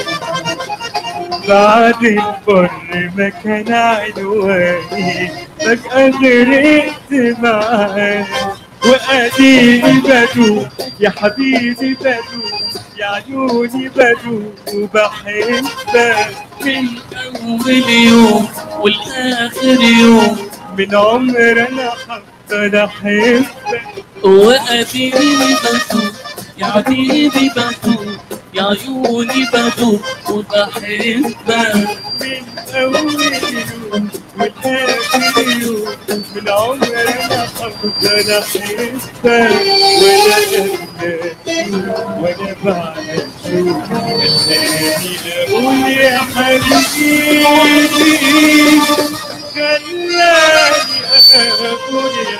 بعد البر مكان عنواني فجأة غرقت معاك وأديني بدوب يا حبيبي بدوب يا عيوني بدوب وبحبك من
أول يوم والآخر يوم
من عمر أنا هفضل أحبك
وأديني بدوب يا حبيبي بدوب يا عيوني بدوب وبحبك
من أول يوم والآخر يوم من عمر أنا هفضل أحبك ولا أهدى ولا بعد شوف خلاني أقول يا حبيبي خلاني أقول يا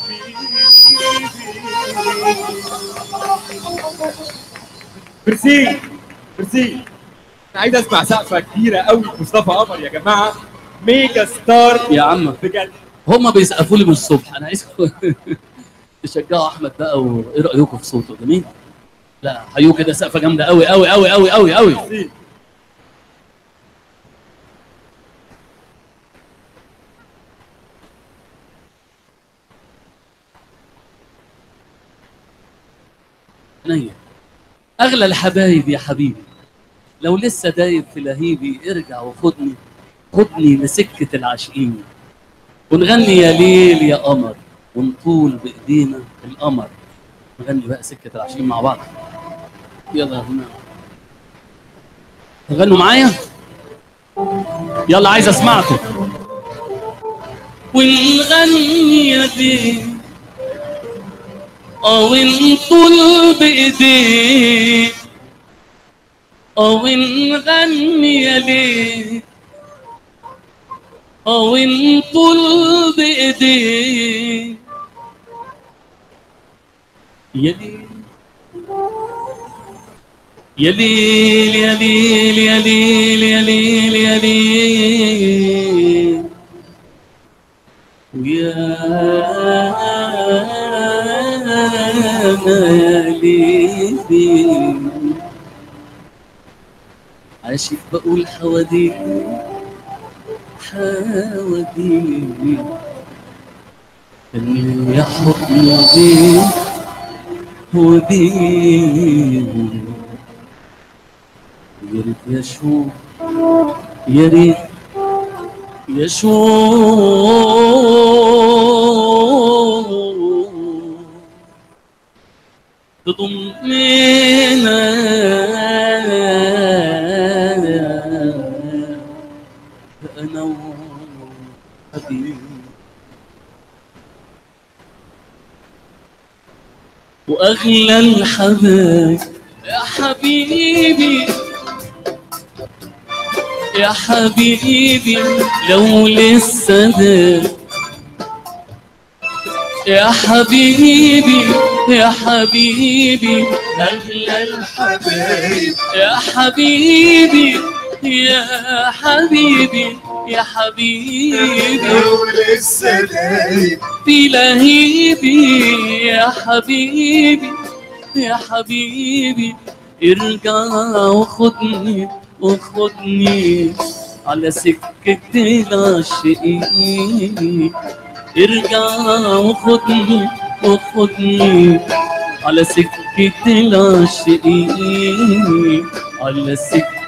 حبيبي ميرسي ميرسي انا عايز اسمع سقفه كبيره قوي مصطفى قمر يا جماعه ميجا ستار
يا عم
بجد
هما بيسقفوا لي من الصبح انا عايزكم تشجعوا احمد بقى وايه رايكم في صوته جميل لا حيوه كده سقفه جامده قوي قوي قوي قوي قوي قوي
ميرسي
عينيا اغلى الحبايب يا حبيبي لو لسه دايب في لهيبي ارجع وخدني خدني لسكه العاشقين ونغني يا ليل يا قمر ونطول بايدينا القمر نغني بقى سكه العاشقين مع بعض يلا يا هنا تغنوا معايا يلا عايز اسمعكم ونغني يا ليل اه ونطول بايديك اه ونغني يا ليل اه ونطول بايديك يا ليل يا ليل يا ليل يا ليل يا ليل يا ليل ويا ليل عاشق بقول حواديت حواديت اللي يا حضن بيه وديه يا ريت يشوف يا ريت يشوف تضمنا أنا وحبيبي وأغلى الحبايب يا حبيبي يا حبيبي لو لسه ده يا حبيبي يا حبيبي أغلى الحبايب يا حبيبي يا حبيبي يا حبيبي
لو لسه دايب
في لهيبي يا حبيبي يا حبيبي ارجع وخدني وخدني على سكة العاشقين ارجع وخدني وخدني على سكة العاشقين على سكة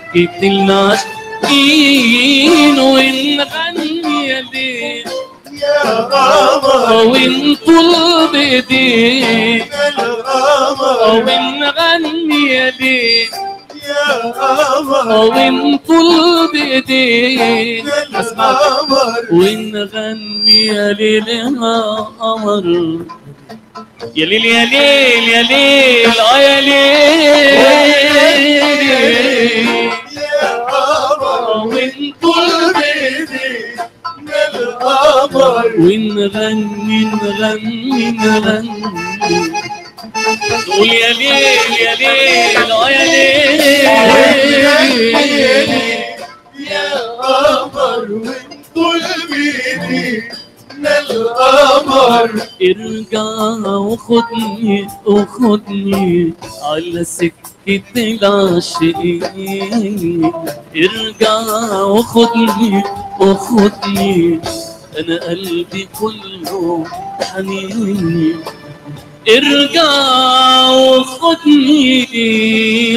العاشقين ونغني يا ليل
يا قمر
ونطل بايديك
القمر
ونغني يا ليل
يا قمر
ونطل بايديك
القمر
ونغني يا ليل يا قمر يا ليل يا ليل يا ليل اه يا ليل
يا قمر
ونطل
بيدي القمر
ونغني نغني نغني نقول يا ليل يا ليل اه يا ليل
يا قمر وانطل بيدي القمر
ارجع وخدني وخدني على سكة العاشقين ارجع وخدني وخدني انا قلبي كله حنين ارجع وخدني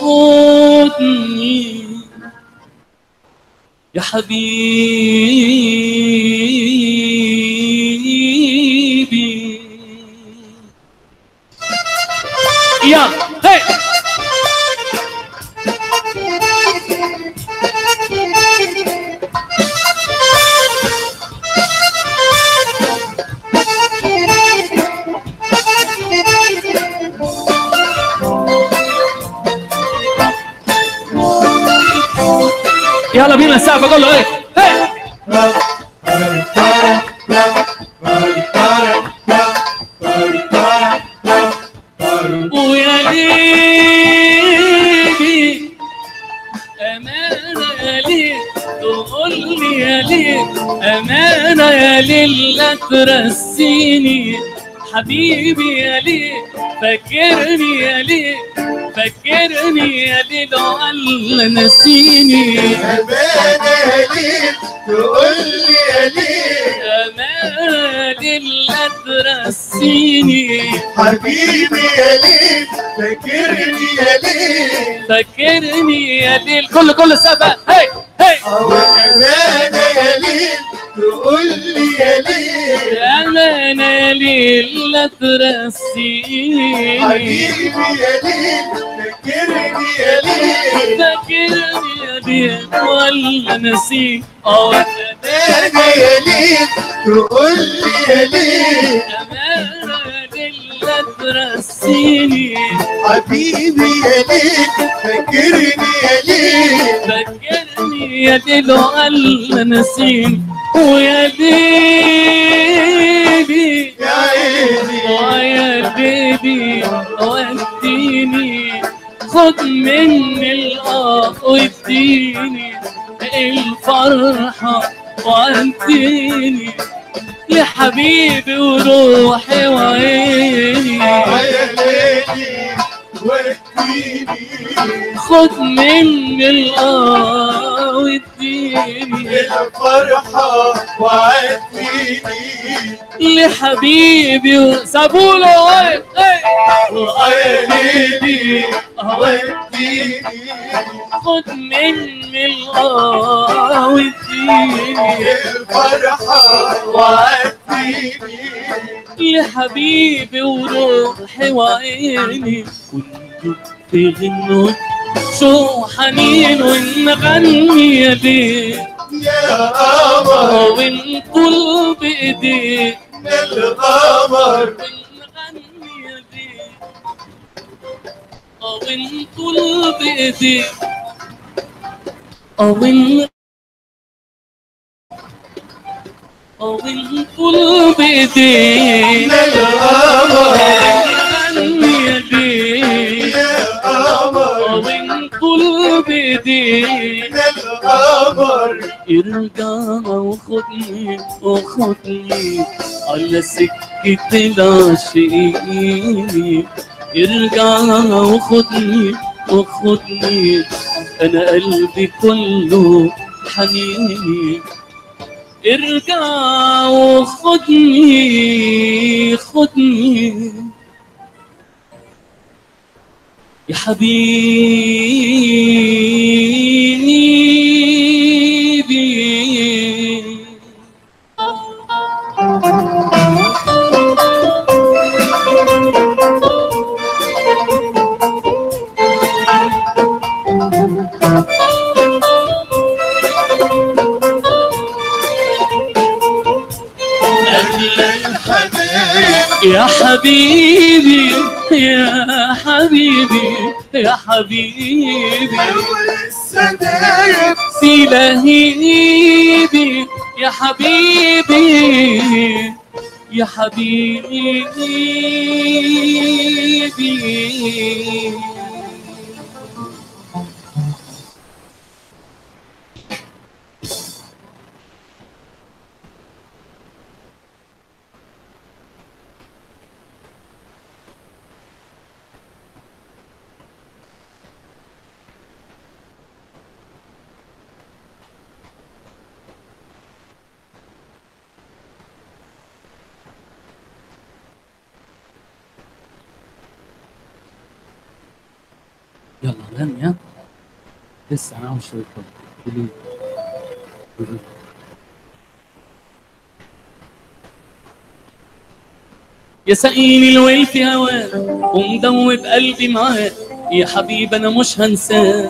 خدني يا حبيبي يا هي يلا بينا السقف كله ايه هي ويا ليلي أمانة يا ليل تقول لي يا ليل أمانة يا ليل لا ترسيني حبيبي يا ليل فكرني يا ليل فكرني يا ليل ولا نسيني
أمانة يا ليل تقول لي يا ليل
أمانة يا ليل لا ترسيني
حبيبي يا ليل فاكرني يا ليل
فكرني يا ليل كل كل سبق هي هي
وأمانة يا ليل تقول لي يا ليل
أمانة يا ليل لا ترسيني
حبيبي يا ليل فاكرني يا ليل
فاكرني يا ليل ولا نسيت اه
أمانة يا ليل تقول لي يا ليل
أمانة يا ليل لا ترسيني
حبيبي يا ليل فاكرني يا ليل
فكرني يا ليل ولا نسيت ويا ليلي
يا ليلي
ويا بيبي وديني خد مني الاه واديني الفرحة وديني لحبيبي وروحي وعيني
يا ليلي وديني
خد مني الاه واديني
الفرحة وعدتيني
لحبيبي وسابوله ايه ايه
يا ليلي وديني
خد مني الاه واديني
الفرحة وعدتيني
لحبيبي وروحي وعيني كنت في غنوة شو حنين ونغني يا ليه
يا قمر
ونطل بايديك
القمر
ونغني يا ليه ونطل بايديك ون ونطل بايديك
القمر
ونغني يا ليه
يا قمر
ونطل بايديك
القمر
ارجع وخدني وخدني على سكة العاشقين ارجع وخدني وخدني انا قلبي كله حنين ارجع وخدني خدني يا حبيبي يا حبيبي يا حبيبي يا حبيبي
السدايب
في لهيبي يا حبيبي يا حبيبي يلا غني ها لسه انا عاوز شويه كده. قولي قولي. يا سقيني الويل في هواك ومدوب قلبي معاك يا حبيبي انا مش هنساك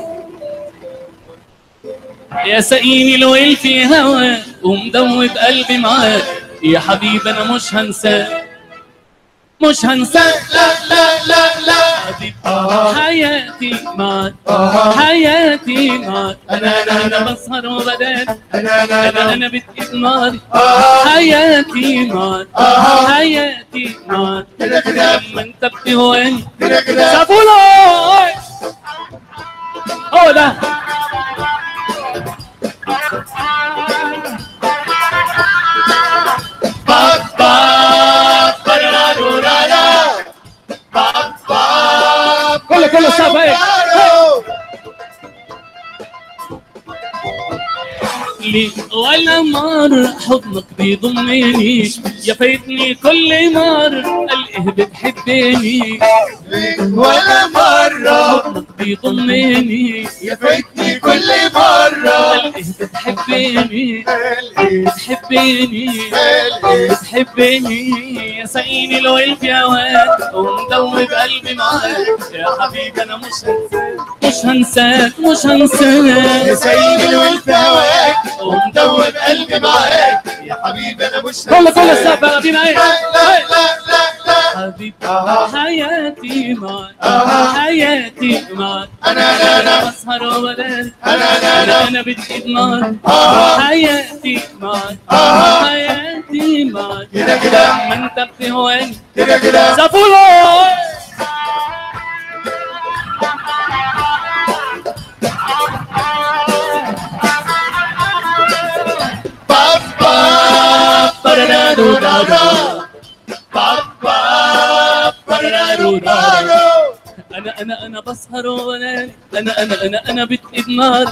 يا سقيني الويل في هواك ومدوب قلبي معاك يا حبيبي انا مش هنساك مش هنساك
لا لا لا لا
حبيبي
آه.
حياتي معاك
آه.
حياتي معاك
أنا أنا
انا
أنا
بسهر وبدات
أنا أنا
انا
أنا
انا بتقيد ناري
آه.
حياتي معاك
آه.
حياتي معاك
كده كده.
لما انت بتهواني
كده كده
سابولا هو ده
باب باب برارورارا. باب باب
كله كله ساب هيك
برارو.
لي ولا مرة حضنك بيضمني يا فايتني كل مرة قال بتحبني
ولا مرة
حضنك بيضمني
يا فايتني كل مرة
قال بتحبني بتحبني بتحبني يا سقيني لو في هواك ومدوب قلبي معاك يا حبيبي انا مش هنساك مش هنساك مش
يا
هنساك
سيدي والف هواك ومدوب قلبي معاك يا حبيبي انا مش
كله كله
هنساك.
السقف يلا بينا ايه
لا لا لا لا لا
حبيبي
آه.
حياتي معك
آه.
حياتي معك
أنا- أنا- أنا.
بسهر وبنام
أنا- أنا- أنا.
انا بتجيب نار
آه.
حياتي معك
آه.
حياتي حياتي معك
كده كده
ما انت بتهواني
كده كده
زفولو
بابا
بارارارو دارو. انا انا انا بسهر وانا انا انا انا انا بتقيد نار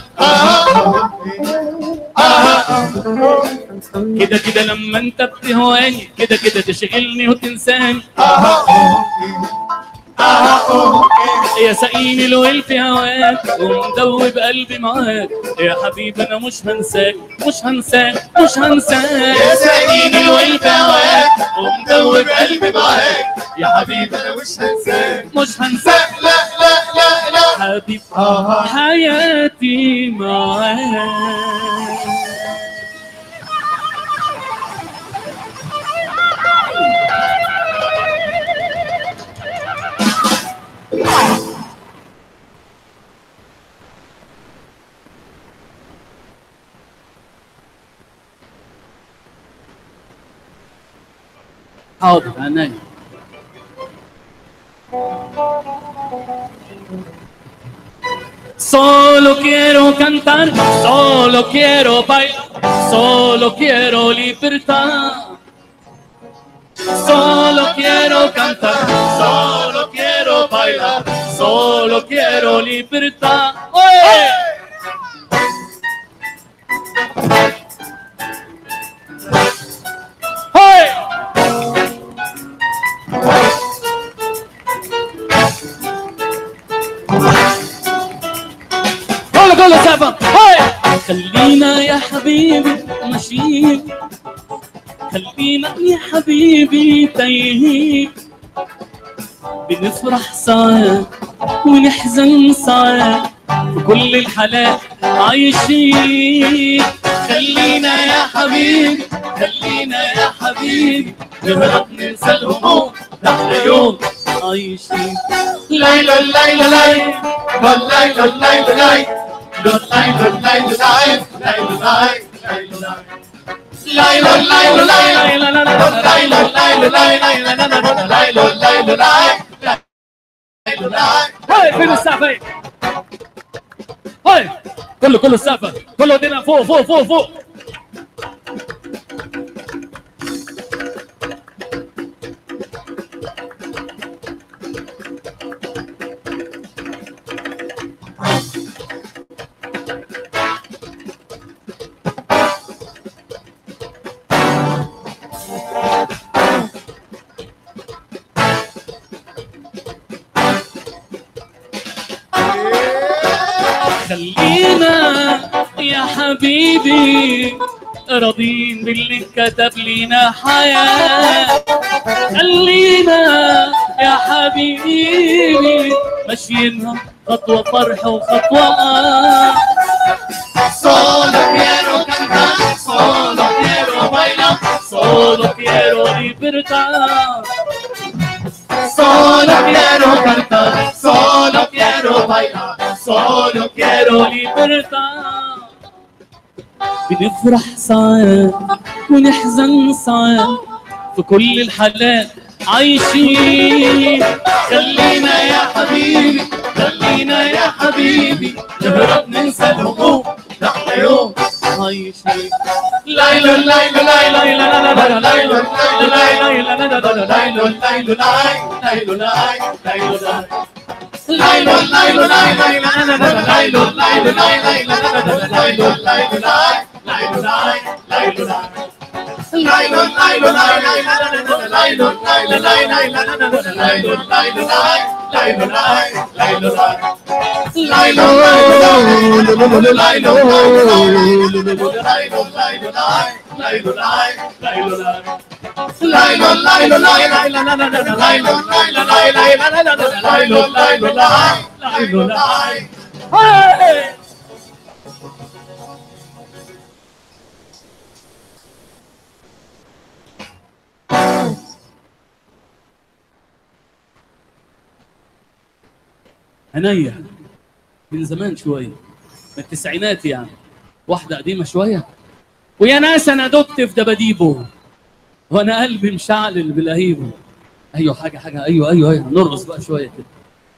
كده كده لما انت بتهواني كده كده تشغلني وتنساني يا سقيني الويل في هواك ومدوب قلبي معاك يا حبيبي انا مش هنساك مش هنساك مش هنساك
يا سقيني الويل في هواك ومدوب قلبي معاك يا حبيبي انا مش هنساك
مش
لا
هنساك
لا لا لا لا
حبيب حياتي معاك حاضر عينيا Solo quiero cantar, solo quiero bailar, solo quiero libertad. Solo quiero cantar, solo quiero bailar, solo quiero libertad. ¡Oye! ¡Oye! كله كله سقفة هاي خلينا يا حبيبي ماشيين خلينا يا حبيبي تايهين بنفرح ساعات ونحزن ساعات في كل الحالات عايشين خلينا يا حبيبي خلينا يا حبيبي نهرب ننسى الهموم احنا يوم عايشين
ليلى ليلى ليلى والليلى ليلى ليلى ليلى ليلى ليلى ليلى ليلى ليلى
هاي فين السقف هاي كله كله السقف كله ايدينا فوق فوق فوق فوق خلينا يا حبيبي راضين باللي كتب لينا حياة خلينا يا حبيبي ماشيينها خطوة فرح وخطوة آه
Solo quiero cantar, solo quiero bailar,
Solo quiero libertad
solo quiero cantar, solo quiero bailar, solo quiero
quiero libertad بنفرح ساعات ونحزن ساعات في كل الحالات عايشين خلينا يا حبيبي خلينا يا حبيبي نهرب ننسى الهموم
نحن يوم
عايشين
ليلى ليلى ليلى
ليلى
ليلى ليلى
Hey! عينيا من زمان شويه من التسعينات يعني واحده قديمه شويه ويا ناس انا دبت في دباديبه وانا قلبي مشعل بلهيبه ايوه حاجه حاجه ايوه ايوه ايوه نرقص بقى شويه كده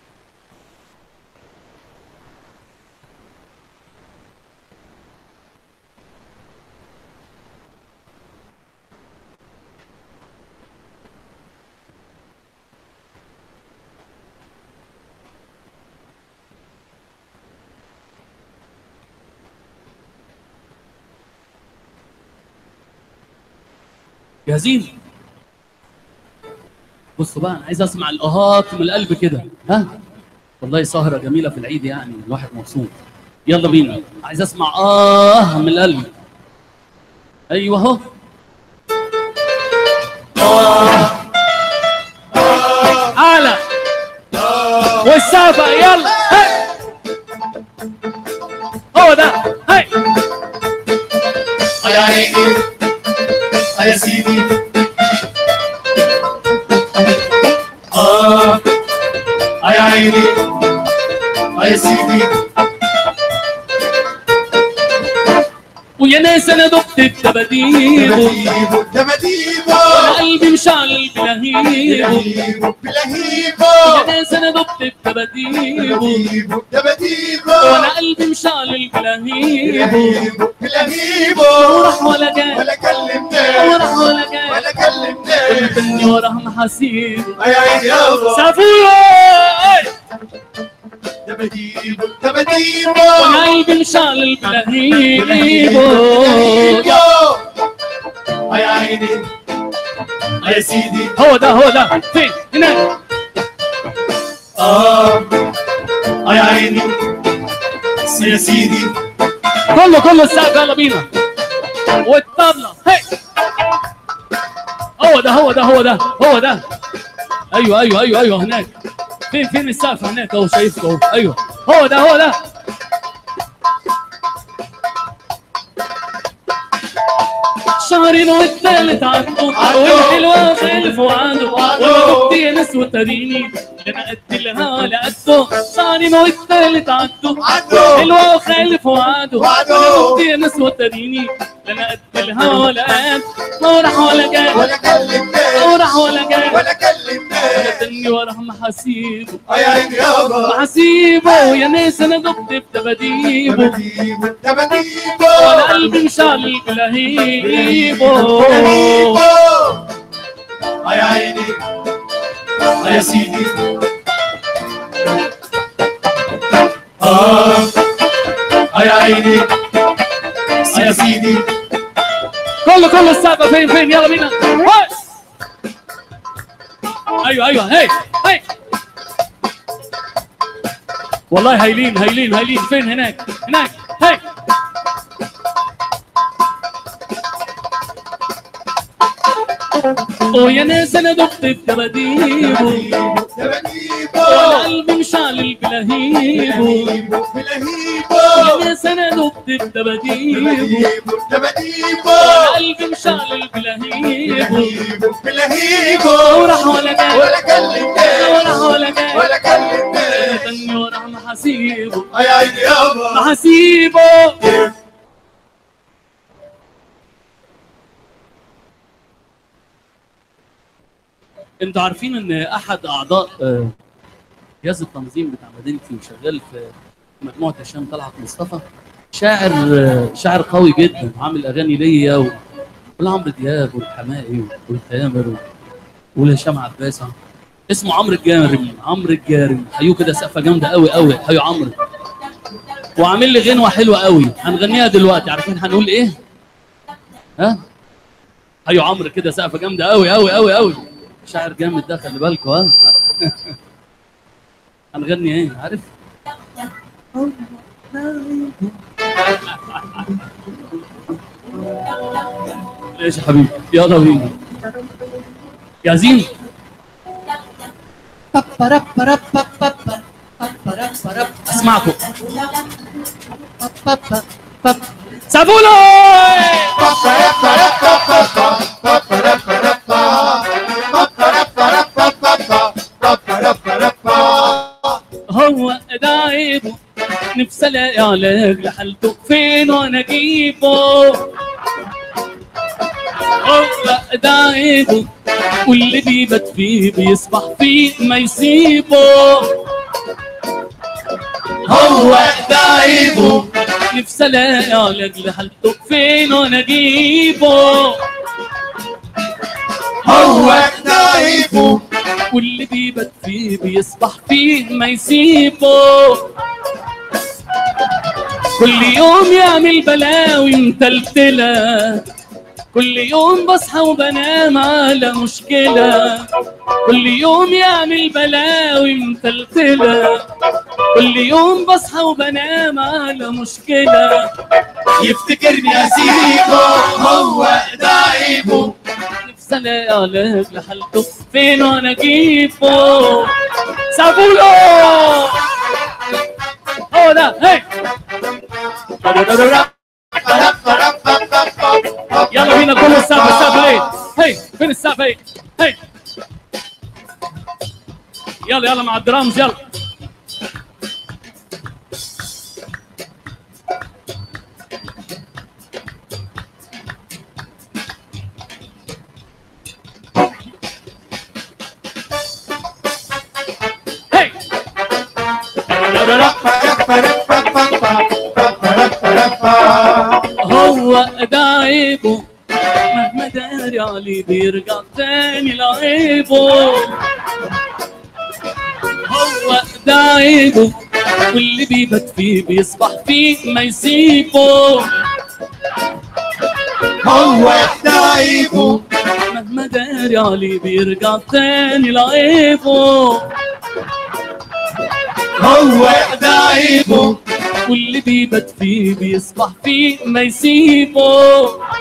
جاهزين بصوا بقى انا عايز اسمع الاهات من القلب كده ها والله سهره جميله في العيد يعني الواحد مبسوط يلا بينا عايز اسمع اه من القلب ايوه اهو اعلى والسقف يلا هي هو ده هي
يا عيني يا سيدي آه يا عيني يا سيدي
ويا ناس انا دقت الدباديب
دباديبو دباديبو
قلبي مشعل بلهيبه
بلهيبو بلهيبو
يا ناس انا دقت الدباديب
دباديبو دباديبو
وانا قلبي مشعل بلهيبه
بلهيبو بلهيبو
وراح ولا جاي
ولا كلمناه
وراح ولا جاي
ولا كلمناه
بني وراه محاسيب
يا عيني يابا
سافوية
دباديبو دباديبو
وانا قلبي مشعل بلهيبه
يا عيني يا سيدي
هو ده هو ده فين هناك
اه يا عيني يا سيدي
كله كله السقف يلا بينا والطبلة هي هو ده هو ده هو ده هو ده ايوه ايوه ايوه ايوه هناك فين فين السقف هناك اهو شايفك اهو ايوه هو ده هو ده شهرين والثالث عدوا والحلوة خلف وعدوا وما يا ناس وتريني انا قد لها لقدوا شهرين والثالث عدوا
عدوا.
حلوة وخلف وعدوا
وعدوا.
وما يا ناس وتريني انا قد لها ولا قد ما راح ولا جاي
ولا كلمناه
ما راح ولا جاي
ولا كلمناه
تني ورا محاسيبه
يا عيني يابا
محاسيبه يا ناس انا دقت بتباديبه
دباديبو دباديبو
وانا قلبي مشعل بلهيبه
دباديبو يا عيني يا سيدي آه يا عيني يا سيدي
كله كله السقف فين فين يلا بينا هاي. ايوه ايوه هي هي والله هايلين هايلين هايلين فين هناك هناك هي ويا ناس انا دقت بتباديبه
دباديبو
وانا قلبي مشعل بلهيبه
دباديبو بلهيبو
يا ناس انا دقت بتباديبه
دباديبو دباديبو
وانا قلبي مشعل بلهيبه
بلهيبو بلهيبو
وراح ولا جاي
ولا كلمناه
وراح ولا جاي
ولا كلمناه
تني ورا محاسيبه
يا عيني يابا
محاسيبه انتوا عارفين ان احد اعضاء آه، جهاز التنظيم بتاع مدينتي وشغال في مجموعه هشام طلعت مصطفى شاعر آه، شاعر قوي جدا عامل اغاني ليا و- ولعمرو دياب والحمائي والتامر ولهشام عباس اسمه عمرو الجارم عمرو الجارم حيوه كده سقفه جامده قوي قوي حيو عمرو وعامل لي غنوه حلوه قوي هنغنيها دلوقتي عارفين هنقول ايه؟ ها؟ حيو عمرو كده سقفه جامده قوي قوي قوي قوي شاعر جامد ده خلي بالكوا ها هنغني ايه عارف؟ ايش يا حبيبي يلا بينا جاهزين؟ اسمعكم سابولو هو دايبه نفسي الاقي عليك لحالته فين وانا اجيبه هو ده عيبه واللي بيبات فيه بيصبح فيه ما يسيبه
هو ده عيبه
نفسي الاقي علاج لحالته فين وانا اجيبه
هو ده عيبه
واللي بيبات فيه بيصبح فيه ما يسيبه كل يوم يعمل بلاوي متلتلة كل يوم بصحى وبنام على مشكلة كل يوم يعمل بلاوي متلتلة كل يوم بصحى وبنام على مشكلة
يفتكرني اسيبه هو ده عيبه
نفسي الاقي علاج لحالته فين وانا اجيبه سابولو هو ده هي يلا بينا كل السقف السقف هي هي فين السقف هي هي يلا يلا مع الدرامز يلا هي هو ده عيبه مهما داري عليه بيرجع تاني لعيبه هو ده عيبه واللي بيبات فيه بيصبح فيه ما يسيبه
هو ده عيبه
مهما داري عليه بيرجع تاني لعيبه
هو ده عيبه
واللي بيبات فيه بيصبح فيه ما يسيبه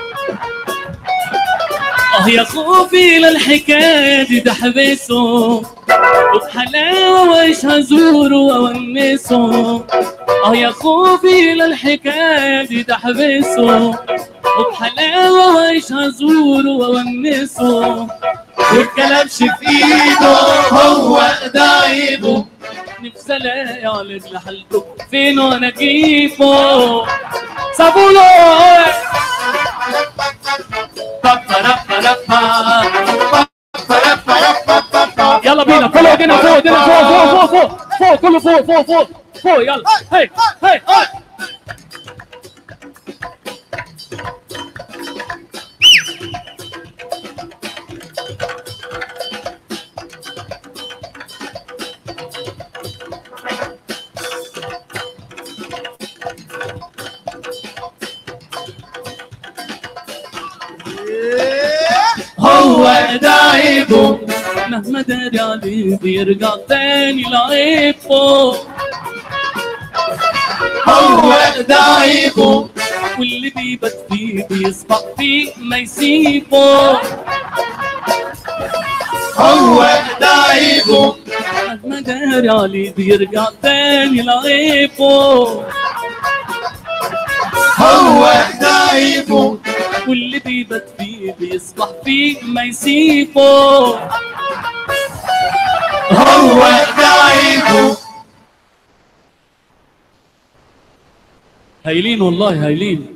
اه يا خوفي للحكاية دي تحبسه وبحلاوة وايش هزوره واونسه اه يا خوفي للحكاية دي تحبسه وبحلاوة وايش هزوره واونسه
والكلامش في ايده هو ده عيبه
نفسي الاقي علاج لحالته فين وانا اجيبه سابولو يلا بينا فوق ايدينا فوق ايدينا فوق فوق فوق فوق فوق كله فوق فوق فوق فوق يلا هي هي هي
هو ده عيبه
مهما داري عليه بيرجع تاني لعيبه
هو ده عيبه
واللي بيبات فيه بيصبح فيه ما يسيبه
هو ده عيبه
مهما داري عليه بيرجع تاني لعيبه
هو ده عيبه
واللي بيبات فيه بيصبح فيه ما يسيبه
هو ده عيبه
هايلين والله هايلين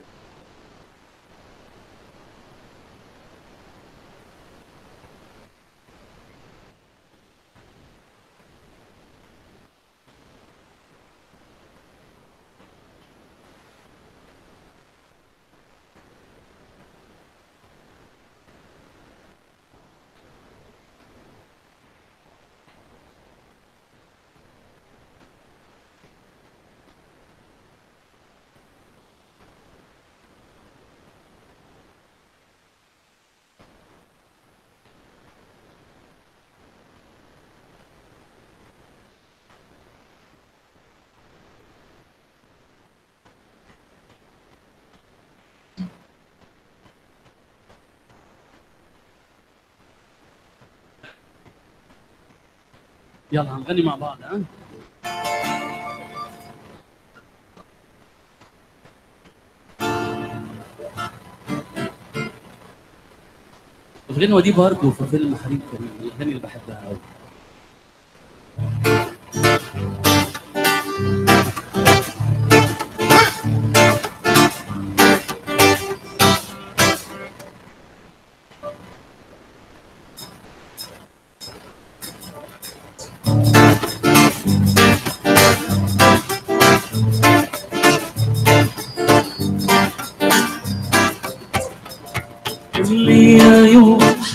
يلا هنغني مع بعض ها الغنوة دي برضه في فيلم حريم كريم من الأغاني اللي بحبها قوي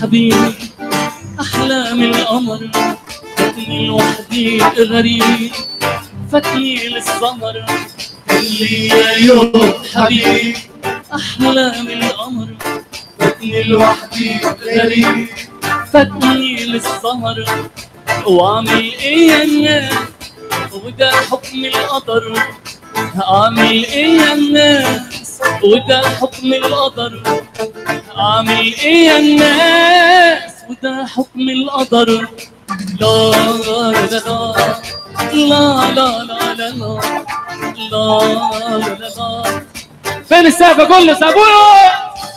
حبيبي أحلى من القمر فاتني لوحدي غريب فاتني للسهر اللي يا يوم حبيبي أحلى من القمر فاتني لوحدي غريب فاتني للسهر وأعمل إيه يا الناس وده حكم القدر أعمل إيه يا الناس وده حكم القدر أعمل إيه يا الناس وده حكم القدر لا لا لا لا لا لا لا لا لا لا لا فين السقف كله سابوه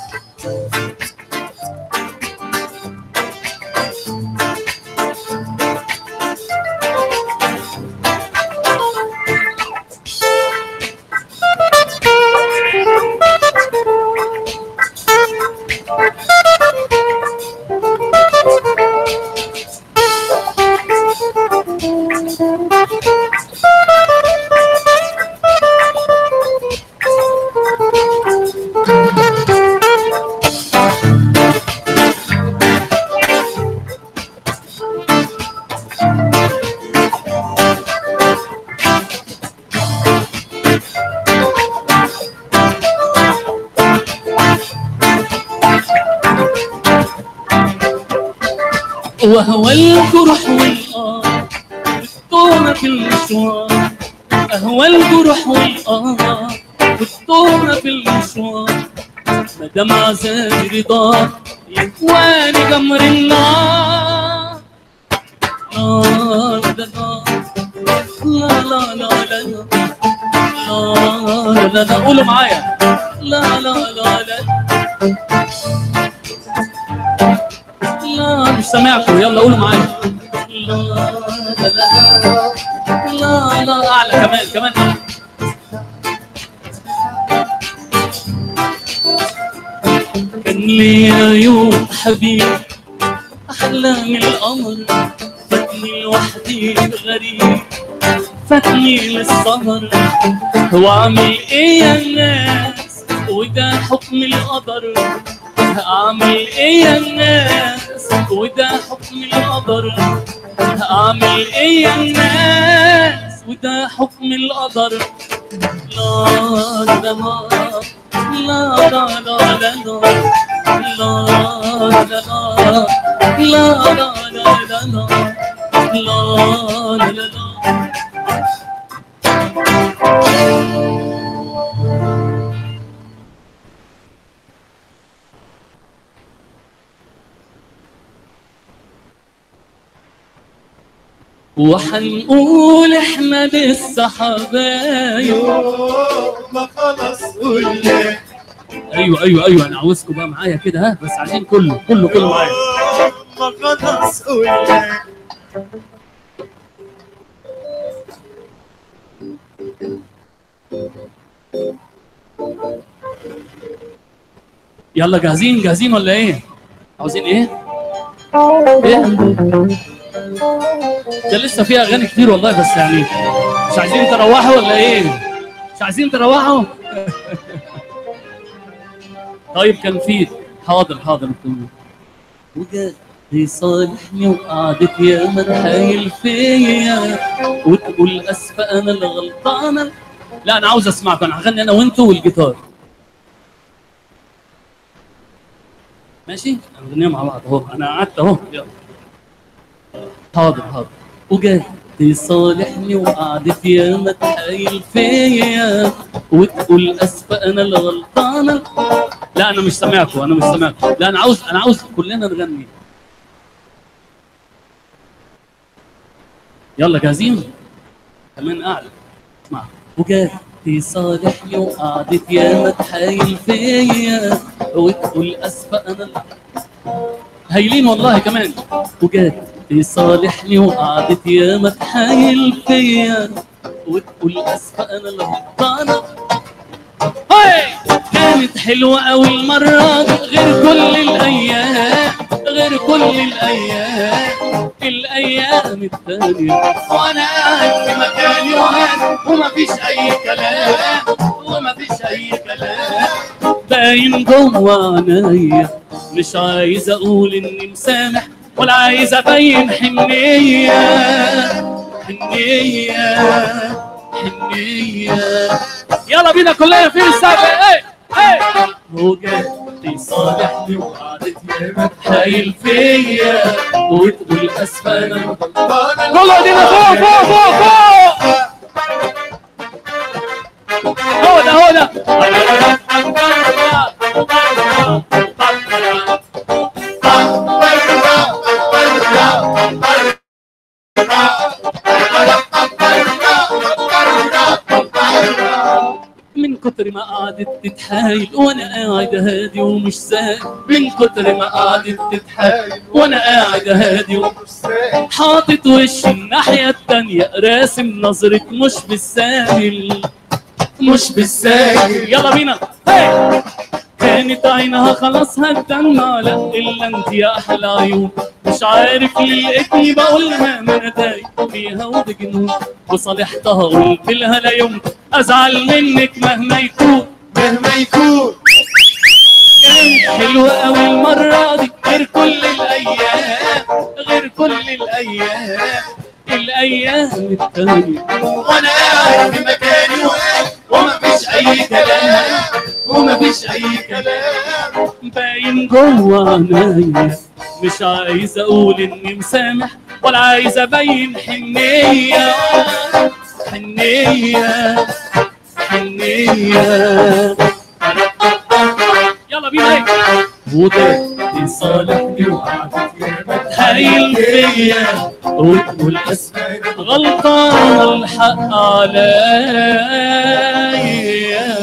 وهو الجرح والآه والتومة في المشوار أهوى الجرح والآه والتومة في المشوار مدام عذابي رضا يهواني جمر النار لا لا لا لا لا لا لا لا لا لا قولوا معايا لا لا لا لا لا مش سامعكم يلا قولوا معايا لا لا لا لا لا اعلى كمان كمان أعلى. كان لي عيون حبيب احلى من القمر فاتني لوحدي غريب فاتني للسهر واعمل ايه يا الناس وده حكم القدر اعمل ايه يا الناس وده حكم القدر اعمل ايه يا الناس وده حكم القدر لا لا لا لا لا لا لا لا لا لا لا لا لا لا لا وحنقول احنا لسه حبايب
ما خلص قلنا
ايوه ايوه ايوه انا عاوزكم بقى معايا كده ها بس عايزين كله كله كله معايا
ما خلص قلنا
يلا جاهزين جاهزين ولا ايه؟ عاوزين ايه؟ ايه؟ ده لسه فيها اغاني كتير والله بس يعني مش عايزين تروحوا ولا ايه؟ مش عايزين تروحوا؟ طيب كان في حاضر حاضر وجد يصالحني وقعدت يا ما تحايل فيا وتقول اسفه انا اللي غلطانه لا انا عاوز اسمعكم انا هغني انا وانتوا والجيتار ماشي هنغنيها مع بعض اهو انا قعدت اهو يلا حاضر حاضر وجاي تصالحني وقعدت يا ما تحايل فيا وتقول اسفه انا اللي غلطانه لا انا مش سامعكم انا مش سامعكم لا انا عاوز انا عاوز كلنا نغني يلا جاهزين كمان اعلى اسمع وجات تصالحني وقعدت يا ما تحايل فيا وتقول اسفه انا اللي هايلين والله كمان وجات تصالحني وقعدت يا ما تحايل فيا وتقول اسفه انا اللي غلطانه هاي كانت حلوة أوي المرة دي غير كل الأيام غير كل الأيام الأيام التانية وأنا قاعد في مكاني وقاعد ومفيش أي كلام ومفيش أي كلام باين جوا عينيا مش عايز اقول اني مسامح ولا عايز ابين حنيه حنيه حنيه يلا بينا كلنا في السقف ايه ايه وجدتي صالحني وقعدت ياما تحايل فيا وتقول اسفه انا كله ايدينا فوق فوق فوق فوق هو ده هو ده من كتر ما قعدت تتحايل وانا قاعد هادي ومش سايق من كتر ما قعدت تتحايل وانا قاعد هادي ومش سايق حاطط وشي الناحية التانية راسم نظرة مش بالساهل مش بالساهل يلا بينا هاي كانت عينها خلاص هتدمع لا الا انت يا احلى عيون مش عارف ليه لقيتني بقولها ما انا تايه فيها وبجنون وصالحتها قلت لها لا يمكن ازعل منك مهما يكون
مهما يكون
كان حلو قوي المرة دي غير كل الأيام غير كل الأيام الأيام التانية
وانا قاعد في مكاني واقف ومفيش اي كلام ومفيش اي كلام
باين جوه عينيا مش عايز أقول إني مسامح ولا عايز أبين حنية حنية حنية يلا بينا هيك وضعت صالحني وقعدت تحايل فيا وتقول اسمع غلطان الحق عليا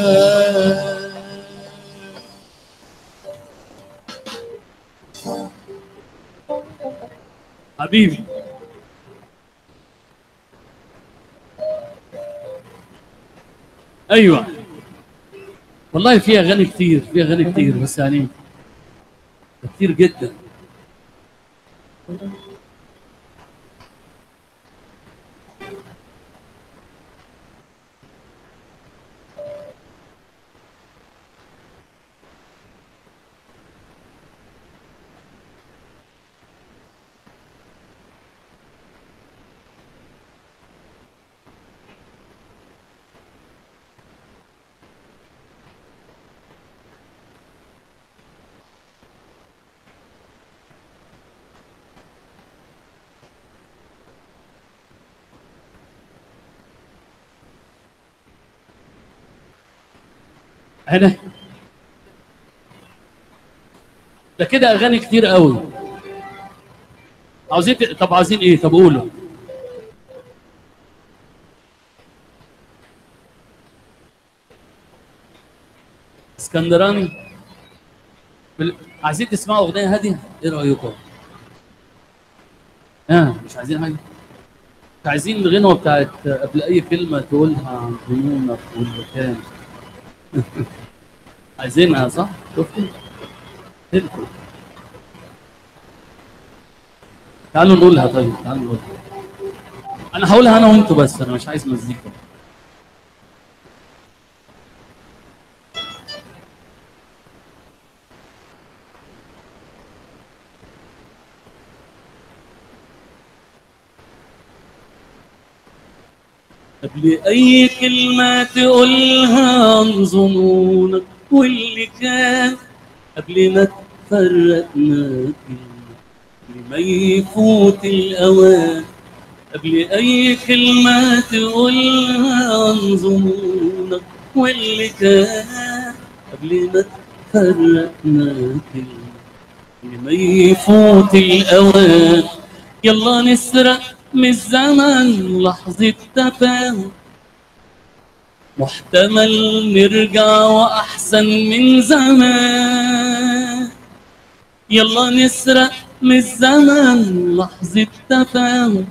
حبيبي ايوه والله في اغاني كتير في اغاني كتير بس يعني كتير جدا هنا ده كده اغاني كتير قوي عاوزين ت- طب عاوزين ايه طب قولوا اسكندراني بال... عايزين تسمعوا اغنيه هاديه ايه رايكم اه مش عايزين حاجه مش عايزين الغنوه بتاعت قبل اي كلمه تقولها عن ظنونك والمكان عايزينها صح؟ شفتوا؟ حلو. تعالوا نقولها طيب تعالوا نقولها انا هقولها انا وانتوا بس انا مش عايز مزيكا قبل أي كلمة تقولها عن ظنونك واللي كان قبل ما تفرقنا قبل ما يفوت الأوان قبل أي كلمة تقولها عن ظنونك واللي كان قبل ما تفرقنا قبل ما يفوت الأوان يلا نسرق من الزمن لحظة تفاهم محتمل نرجع وأحسن من زمان يلا نسرق من الزمن لحظة تفاهم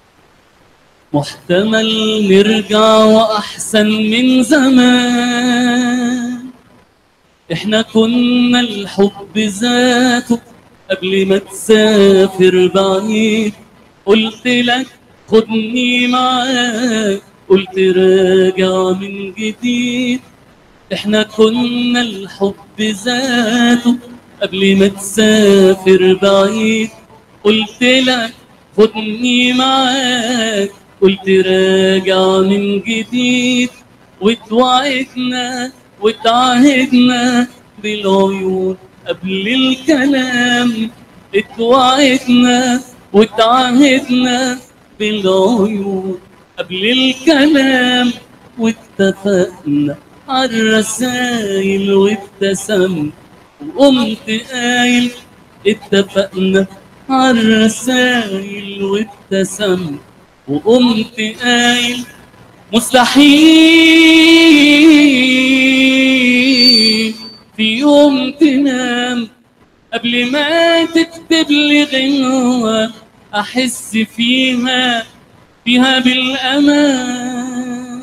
محتمل نرجع وأحسن من زمان احنا كنا الحب ذاته قبل ما تسافر بعيد قلت لك خدني معاك قلت راجع من جديد احنا كنا الحب ذاته قبل ما تسافر بعيد قلت لك خدني معاك قلت راجع من جديد وتوعدنا وتعهدنا بالعيون قبل الكلام اتوعدنا وتعهدنا بالعيون قبل الكلام واتفقنا عالرسايل وابتسمت وقمت قايل اتفقنا عالرسايل وابتسمت وقمت قايل مستحيل في يوم تنام قبل ما تكتب لي غنوة أحس فيها فيها بالأمان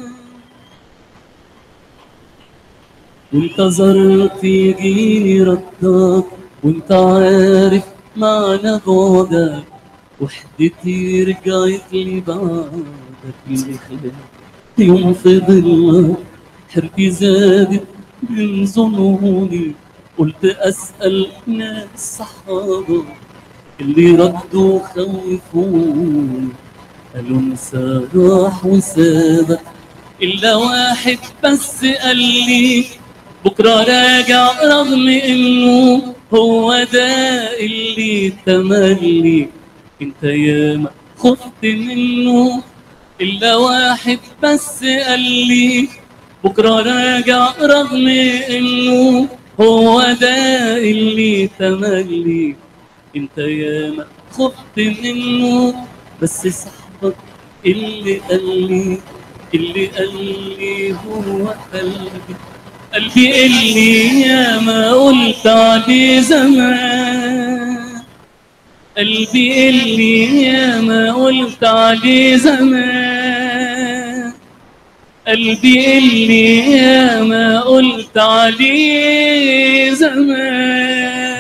وانتظرت يجيني ردك وانت عارف معنى بعدك وحدتي رجعت لي بعدك اللي خلاك يوم في ظلك حرتي زادت من ظنوني قلت أسأل ناس صحابة اللي ردوا خوفوني قالوا انسى راح وسابك إلا واحد بس قال لي بكرة راجع رغم إنه هو ده اللي تملي انت ياما خفت منه إلا واحد بس قال لي بكرة راجع رغم إنه هو ده اللي تملي انت ياما خفت منه بس صاحبك اللي قال لي اللي قال لي هو قلبي قلبي اللي ياما قلت عليه زمان قلبي اللي ياما قلت عليه زمان قلبي اللي ياما قلت عليه زمان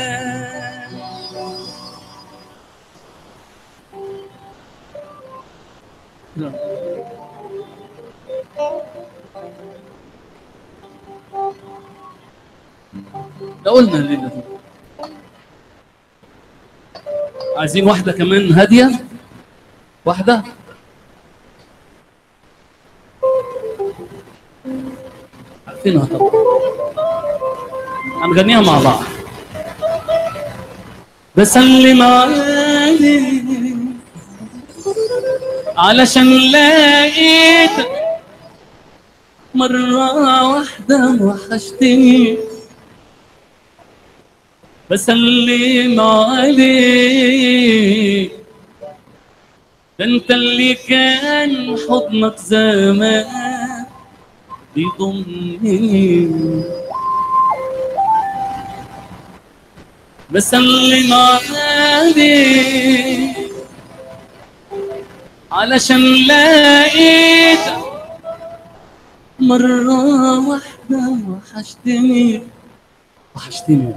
ده قلنا الليلة دي عايزين واحدة كمان هادية واحدة عارفينها طبعا هنغنيها مع بعض بسلم عليك علشان لقيتك مرة واحدة وحشتني بسلم عليك ده انت اللي كان حضنك زمان بيضمني بسلم عليك علشان لقيتك مرة واحدة وحشتني وحشتني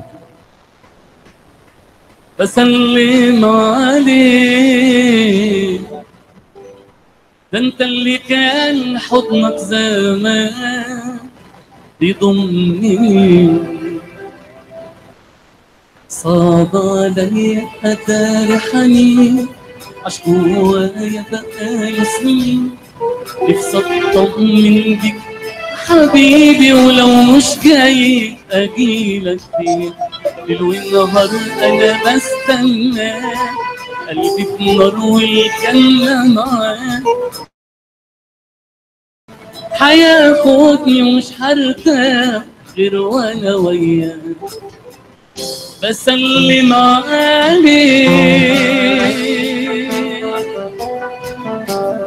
بسلم عليك ده انت اللي كان حضنك زمان بيضمني صاد علي أتاري حنين عشق جوايا بقالي سنين نفسي اطمن بيك حبيبي ولو مش جاي اجيلك فين ليل ونهار انا بستنى قلبي في نار والجنة معاك هياخدني ومش هرتاح غير وانا وياك بسلم عليك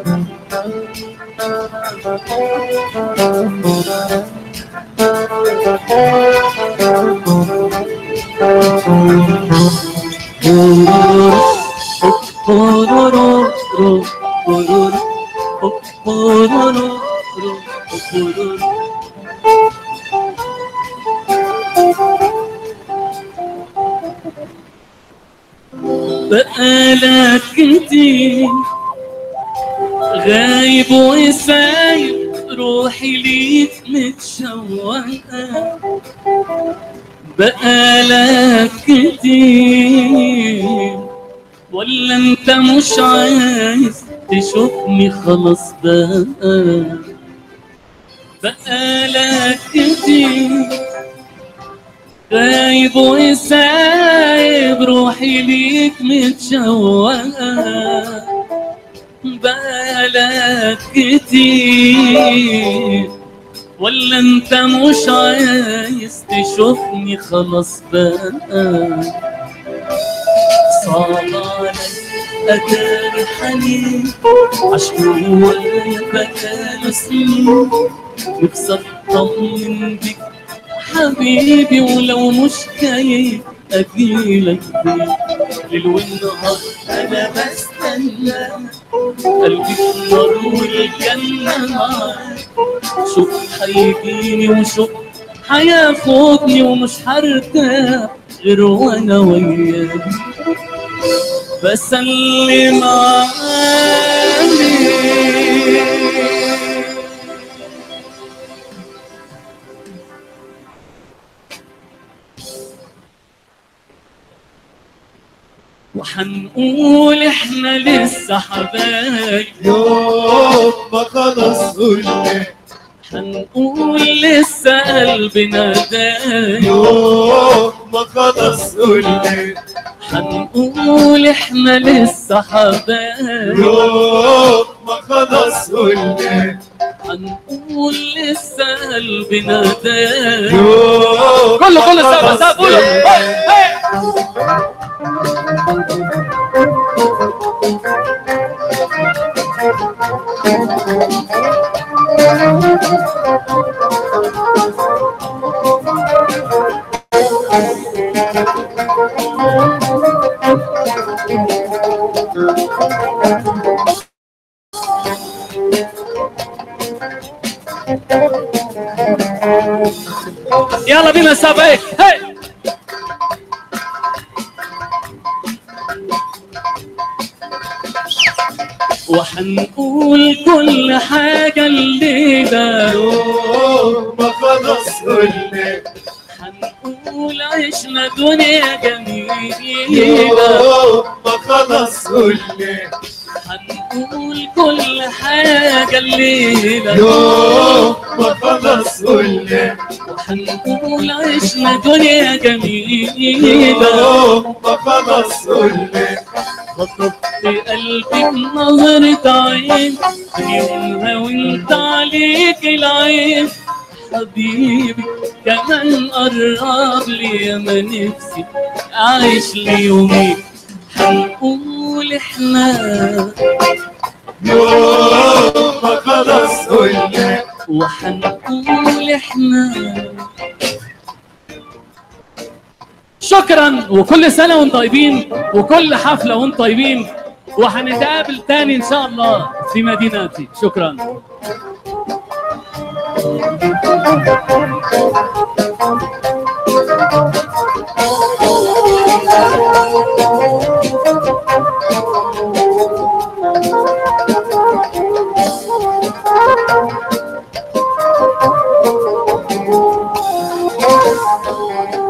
بقالك كتير غايب وسايب روحي ليك متشوقة بقالك كتير ولا انت مش عايز تشوفني خلاص بقى بقالك كتير غايب وسايب روحي ليك متشوقة بقالك كتير ولا انت مش عايز تشوفني خلاص بقى صعب علي أداري حنين عشان ويا بقاله سنين نفسي اطمن بيك حبيبي ولو مش جاي اجيلك بيه ليل والنهار انا بستنى قلبي في النار والجنة معاك شوف هيجيني وشوف هياخدني ومش هرتاح غير وانا وياك بسلم عليك وحنقول احنا لسه حبايب
يوم ما خلص قلنا
حنقول لسه قلبنا دايب
يوم ما خلص قلنا
حنقول احنا لسه حبايب
يوم ما خلص قلنا
حنقول لسه قلبنا دايب
يوم
كله
ما
كله سوا
خلص
سوا قولوا
قلنا.
هي، هي. يلا بينا سوا هيك هي وحنقول كل حاجة الليلة
يوم ما خلص قلنا
حنقول عشنا دنيا جميلة
يوم ما خلص قلنا
حنقول كل حاجة الليلة
يوم ما خلص قلنا
وحنقول عشنا دنيا جميلة
يوم ما خلص قلنا
خطفت قلبي بنظرة عين يومها وانت عليك العين حبيبي كمان قرب لي يا ما نفسي اعيش لي يومين حنقول احنا
يوم ما خلص قلنا
وحنقول احنا شكرا وكل سنه وانتم طيبين وكل حفله وانتم طيبين وهنتقابل تاني ان شاء الله في مدينتي شكرا
Thank you.